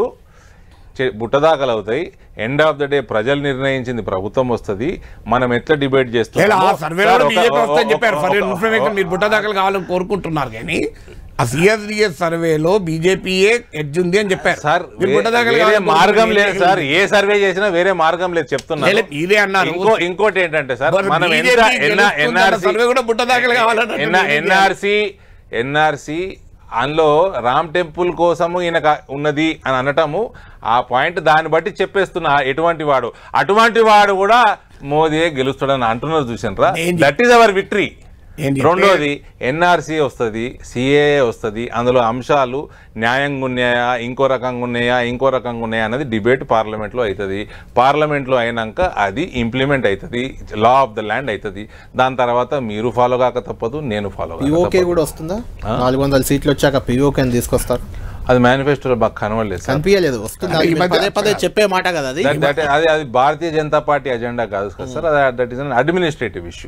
[SPEAKER 2] చే- బుట్టదాకలు అవుతాయి ఎండ్ ఆఫ్ ద డే ప్రజలు నిర్ణయించింది ప్రభుత్వం వస్తుంది మనం ఎట్లా డిబేట్
[SPEAKER 3] లేదా ఆ
[SPEAKER 2] చేస్తున్నామో-
[SPEAKER 3] సర్వేలో
[SPEAKER 2] సార్, ఒక-
[SPEAKER 3] బీజేపీ వస్తుందని
[SPEAKER 2] ఒక-
[SPEAKER 3] చెప్పారు ఫర్
[SPEAKER 2] ఒక-
[SPEAKER 3] ఇన్ఫర్మేషన్ మీరు బుట్ట దాఖలు కావాలని కోరుకుంటున్నారు కానీ ఆ సిఎస్డిఎస్ సర్వేలో బీజేపీయే ఎడ్జ్ ఉంది అని చెప్పారు
[SPEAKER 2] సార్
[SPEAKER 3] మీరు
[SPEAKER 2] వే-
[SPEAKER 3] బుట్ట దాఖలు
[SPEAKER 2] వేరే
[SPEAKER 3] కావాలని
[SPEAKER 2] మార్గం లేదు
[SPEAKER 3] కోరుకుంటున్నారు.
[SPEAKER 2] సార్ ఏ సర్వే చేసినా వేరే మార్గం లేదు చెప్తున్నా
[SPEAKER 3] లేదు, మీరే అన్నారు.
[SPEAKER 2] ఇంకో ఇంకోటి ఏంటంటే సార్
[SPEAKER 3] మరి
[SPEAKER 2] మనం
[SPEAKER 3] BJP
[SPEAKER 2] ఎంత
[SPEAKER 3] గెలుస్తుందన్న సర్వే కూడా బుట్ట దాఖలు కావాలన్నట్టు BJP
[SPEAKER 2] ఎన్ఆర్సి ఎన్ఆర్సి అందులో రామ్ టెంపుల్ కోసము ఈయన ఉన్నది అని అనటము ఆ పాయింట్ దాన్ని బట్టి చెప్పేస్తున్నా ఎటువంటి వాడు అటువంటి వాడు కూడా మోదీ గెలుస్తాడని అంటున్నారు చూసారా
[SPEAKER 3] నేను
[SPEAKER 2] దట్ ఈస్ అవర్ విక్టరీ
[SPEAKER 3] నేను చెప్పే-
[SPEAKER 2] రెండోది ఎన్ఆర్సీ వస్తుంది సిఏఏ వస్తుంది అందులో అంశాలు న్యాయంగా ఉన్నాయా ఇంకో రకంగా ఉన్నాయా ఇంకో రకంగా ఉన్నాయా అన్నది డిబేట్ పార్లమెంట్లో అవుతుంది పార్లమెంట్లో అయినాక అది ఇంప్లిమెంట్ అవుతుంది లా ఆఫ్ ద ల్యాండ్ అవుతుంది దాని తర్వాత మీరు ఫాలో కాక తప్పదు నేను ఫాలో
[SPEAKER 1] పిఓకే కూడా వస్తుందా నాలుగు వందల సీట్లు వచ్చాక పిఓకే అని తీసుకొస్తారు
[SPEAKER 2] అది మేనిఫెస్టోలో బాగా కనబడలేదు సార్
[SPEAKER 1] కనిపించలేదు వస్తుందా
[SPEAKER 3] ఈ
[SPEAKER 1] మీరు
[SPEAKER 3] మధ్య-
[SPEAKER 1] పదే పదే చెప్పే మాట కదా అది
[SPEAKER 2] That- that- అది అది భారతీయ జనతా పార్టీ అజెండా కాదు కదా సార్ అది that is an administrative issue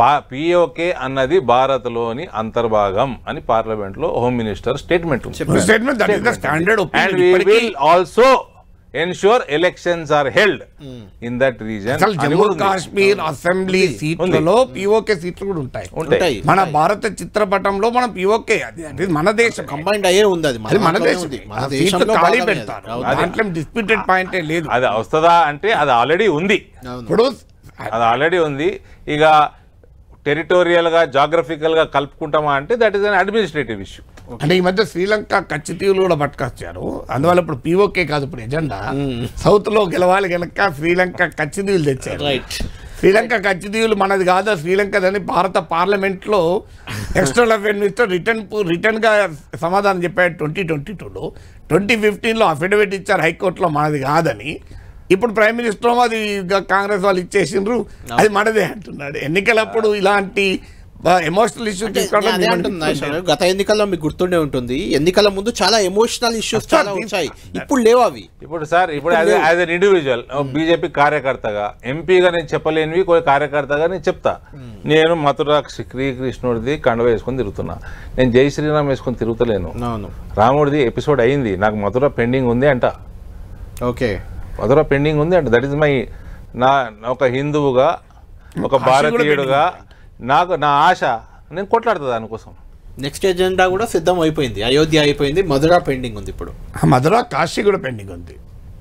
[SPEAKER 2] PoK అన్నది భారత్లోని అంతర్భాగం అని పార్లమెంట్ లో హోమ్ మినిస్టర్ స్టేట్మెంట్ ఉంది
[SPEAKER 3] statement that is the standard
[SPEAKER 2] and
[SPEAKER 3] opinion
[SPEAKER 2] we
[SPEAKER 3] ఇప్పటికీ
[SPEAKER 2] will also ensure elections are held in that reason
[SPEAKER 3] అసలు జమ్మూ కాశ్మీర్ అసెంబ్లీ సీట్లలో పిఓకే సీట్లు కూడా ఉంటాయి
[SPEAKER 2] ఉంటాయి
[SPEAKER 1] ఉంటాయి
[SPEAKER 3] మన భారత చిత్రపటంలో మనం పిఓకే అది అది మన దేశం
[SPEAKER 1] కంబైండ్ అయ్యే ఉంది అది
[SPEAKER 3] అది మన
[SPEAKER 1] దాంట్లోనే
[SPEAKER 3] దేశం
[SPEAKER 1] ఉంది.
[SPEAKER 3] ఆ
[SPEAKER 1] మన
[SPEAKER 3] సీట్లు
[SPEAKER 1] దేశంలో
[SPEAKER 3] ఖాళీ
[SPEAKER 1] భాగమే అది.
[SPEAKER 3] పెడతారు
[SPEAKER 1] అవును.
[SPEAKER 3] దాంట్లో డిస్ప్యూటెడ్ పాయింటే లేదు
[SPEAKER 2] అది వస్తుందా అంటే అది ఆల్రెడీ ఉంది
[SPEAKER 1] అవును.
[SPEAKER 3] ఇప్పుడు
[SPEAKER 2] అది ఆల్రెడీ ఉంది ఇక టెరిటోరియల్ గా జాగ్రఫికల్ గా కలుపుకుంటామా అంటే that is an administrative issue
[SPEAKER 3] అంటే ఈ మధ్య శ్రీలంక కచ్చితీవులు కూడా పట్టుకొచ్చారు అందువల్ల ఇప్పుడు పిఓకే కాదు ఇప్పుడు ఎజెండా సౌత్ లో గెలవాలి కనుక శ్రీలంక కచ్చితీవులు తెచ్చారు
[SPEAKER 1] రైట్
[SPEAKER 3] శ్రీలంక కచ్చితీవులు మనది కాదు శ్రీలంకదని భారత పార్లమెంట్ లో external affair minister return return గా సమాధానం చెప్పాడు ట్వంటీ ట్వంటీ టూలో ట్వంటీ ఫిఫ్టీన్లో అఫిడవిట్ ఇచ్చారు హైకోర్టులో మనది కాదని ఇప్పుడు ప్రైమ్ మినిస్టర్ అది గ- కాంగ్రెస్ వాళ్ళు ఇచ్చేసిండ్రు అది మనదే అంటున్నాడు ఎన్నికలప్పుడు ఇలాంటి ఎమోషనల్ ఇష్యూ
[SPEAKER 1] అంటే నేను అదే అంటున్నా నాగేశ్వర గారు. గత ఎన్నికల్లో మీకు గుర్తుండే ఉంటుంది ఎన్నికల ముందు చాలా ఎమోషనల్ ఇష్యూస్ చాలా వచ్చాయి ఇప్పుడు లేవు అవి
[SPEAKER 2] ఇప్పుడు సార్ ఇప్పుడు as as an individual BJP కార్యకర్తగా ఎంపీగా నేను చెప్పలేనివి కొన్ని కార్యకర్తగా నేను చెప్తా నేను మథుర శ్రీకృష్ణుడిది కండవ వేసుకొని తిరుగుతున్నా నేను జై శ్రీరామ్ వేసుకొని తిరుగుతలేను
[SPEAKER 1] అవును
[SPEAKER 2] రాముడిది ఎపిసోడ్ అయింది నాకు మథుర పెండింగ్ ఉంది అంట
[SPEAKER 1] ఓకే
[SPEAKER 2] మధుర పెండింగ్ ఉంది అంటే దట్ ఈస్ మై నా నా ఒక హిందువుగా ఒక భారతీయుడుగా నాకు నా ఆశ నేను కొట్లాడుతుంది దానికోసం
[SPEAKER 1] నెక్స్ట్ ఎజెండా కూడా సిద్ధం అయిపోయింది అయోధ్య అయిపోయింది మధుర పెండింగ్ ఉంది ఇప్పుడు
[SPEAKER 3] మధుర కాశీ కూడా పెండింగ్ ఉంది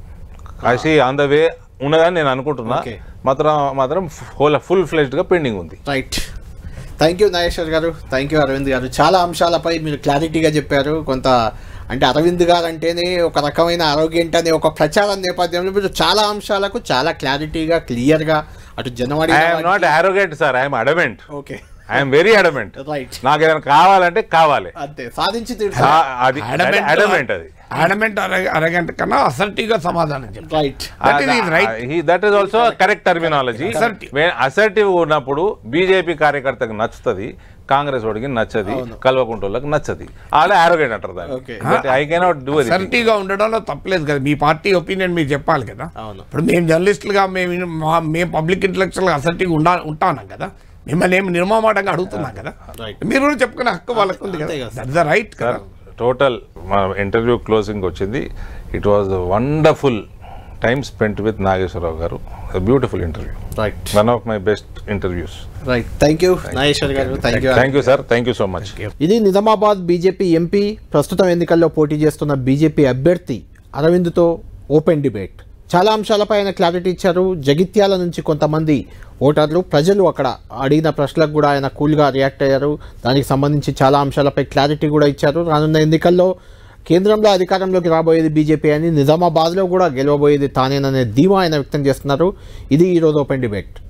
[SPEAKER 2] కాశీ ఆన్ ద వే ఉన్నదని నేను అనుకుంటున్నా
[SPEAKER 1] Okay.
[SPEAKER 2] మాత్రం మాత్రం ఫుల్ ఫుల్ ఫ్లెజ్డ్గా పెండింగ్ ఉంది
[SPEAKER 1] right thank you Nageshwar garu thank you Arvind గారు చాలా అంశాలపై మీరు క్లారిటీగా చెప్పారు కొంత అంటే అరవింద్ గారు అంటేనే ఒక రకమైన ఆరోగ్యం అనే ఒక ప్రచారం నేపథ్యంలో మీరు చాలా అంశాలకు చాలా క్లారిటీగా క్లియర్గా అటు జనవరి
[SPEAKER 2] I'm not arrogant sir I'm adamant
[SPEAKER 1] okay
[SPEAKER 2] I'm very adamant
[SPEAKER 1] right
[SPEAKER 2] నాకు ఏదైనా కావాలంటే కావాలి
[SPEAKER 1] అంతే సాధించి
[SPEAKER 2] ఆ,
[SPEAKER 1] తీరుతారు
[SPEAKER 2] అది అడమెంట్ అది
[SPEAKER 3] అడమెంట్ అరగంట కన్నా అసర్టివ్గా సమాధానం చెప్పారు
[SPEAKER 1] right
[SPEAKER 3] That is his right.
[SPEAKER 2] That is also correct terminology
[SPEAKER 3] Assertive.
[SPEAKER 2] Assertive ఉన్నప్పుడు బీజేపీ కార్యకర్తకు నచ్చుతుంది కాంగ్రెస్ వాడికి నచ్చది కల్వకుంటోళ్ళకి నచ్చది అలా ఆరోగ్యం అంటారు
[SPEAKER 1] Okay.
[SPEAKER 2] దాన్ని ఐ కెనాట్ డూ
[SPEAKER 3] అసర్టివ్గా ఉండడంలో తప్పలేదు కదా మీ పార్టీ ఒపీనియన్ మీరు చెప్పాలి కదా
[SPEAKER 1] అవును.
[SPEAKER 3] ఇప్పుడు మేము జర్నలిస్టులుగా మేము ఇన్- మా- మేము పబ్లిక్ ఇంటలెక్చువల్గా అసర్టివ్గా ఉండా ఉంటాన్నాం కదా మిమ్మల్ని ఏమి నిర్మమాటంగా అడుగుతున్నాం కదా
[SPEAKER 1] Right.
[SPEAKER 3] మీరు కూడా చెప్పుకునే హక్కు వాళ్ళకు ఉంది కదా
[SPEAKER 1] అంతే కదా.
[SPEAKER 3] దట్ ద రైట్ కదా
[SPEAKER 2] టోటల్ మన ఇంటర్వ్యూ క్లోజింగ్ వచ్చింది it was wonderful time spent with Nageswararao garu beautiful interview
[SPEAKER 1] right
[SPEAKER 2] one of my best interviews
[SPEAKER 1] right thank you Nageshwar garu thank you
[SPEAKER 2] thank you sir thank you so much
[SPEAKER 1] ఇది నిజామాబాద్ బీజేపీ ఎంపీ ప్రస్తుతం ఎన్నికల్లో పోటీ చేస్తున్న బీజేపీ అభ్యర్థి అరవింద్తో ఓపెన్ డిబేట్ చాలా అంశాలపై ఆయన క్లారిటీ ఇచ్చారు జగిత్యాల నుంచి కొంతమంది ఓటర్లు ప్రజలు అక్కడ అడిగిన ప్రశ్నలకు కూడా ఆయన కూల్గా రియాక్ట్ అయ్యారు దానికి సంబంధించి చాలా అంశాలపై క్లారిటీ కూడా ఇచ్చారు రానున్న ఎన్నికల్లో కేంద్రంలో అధికారంలోకి రాబోయేది బీజేపీ అని నిజామాబాద్లో కూడా గెలవబోయేది తానేననే ధీమా ఆయన వ్యక్తం చేస్తున్నారు ఇది ఈరోజు ఓపెన్ డిబేట్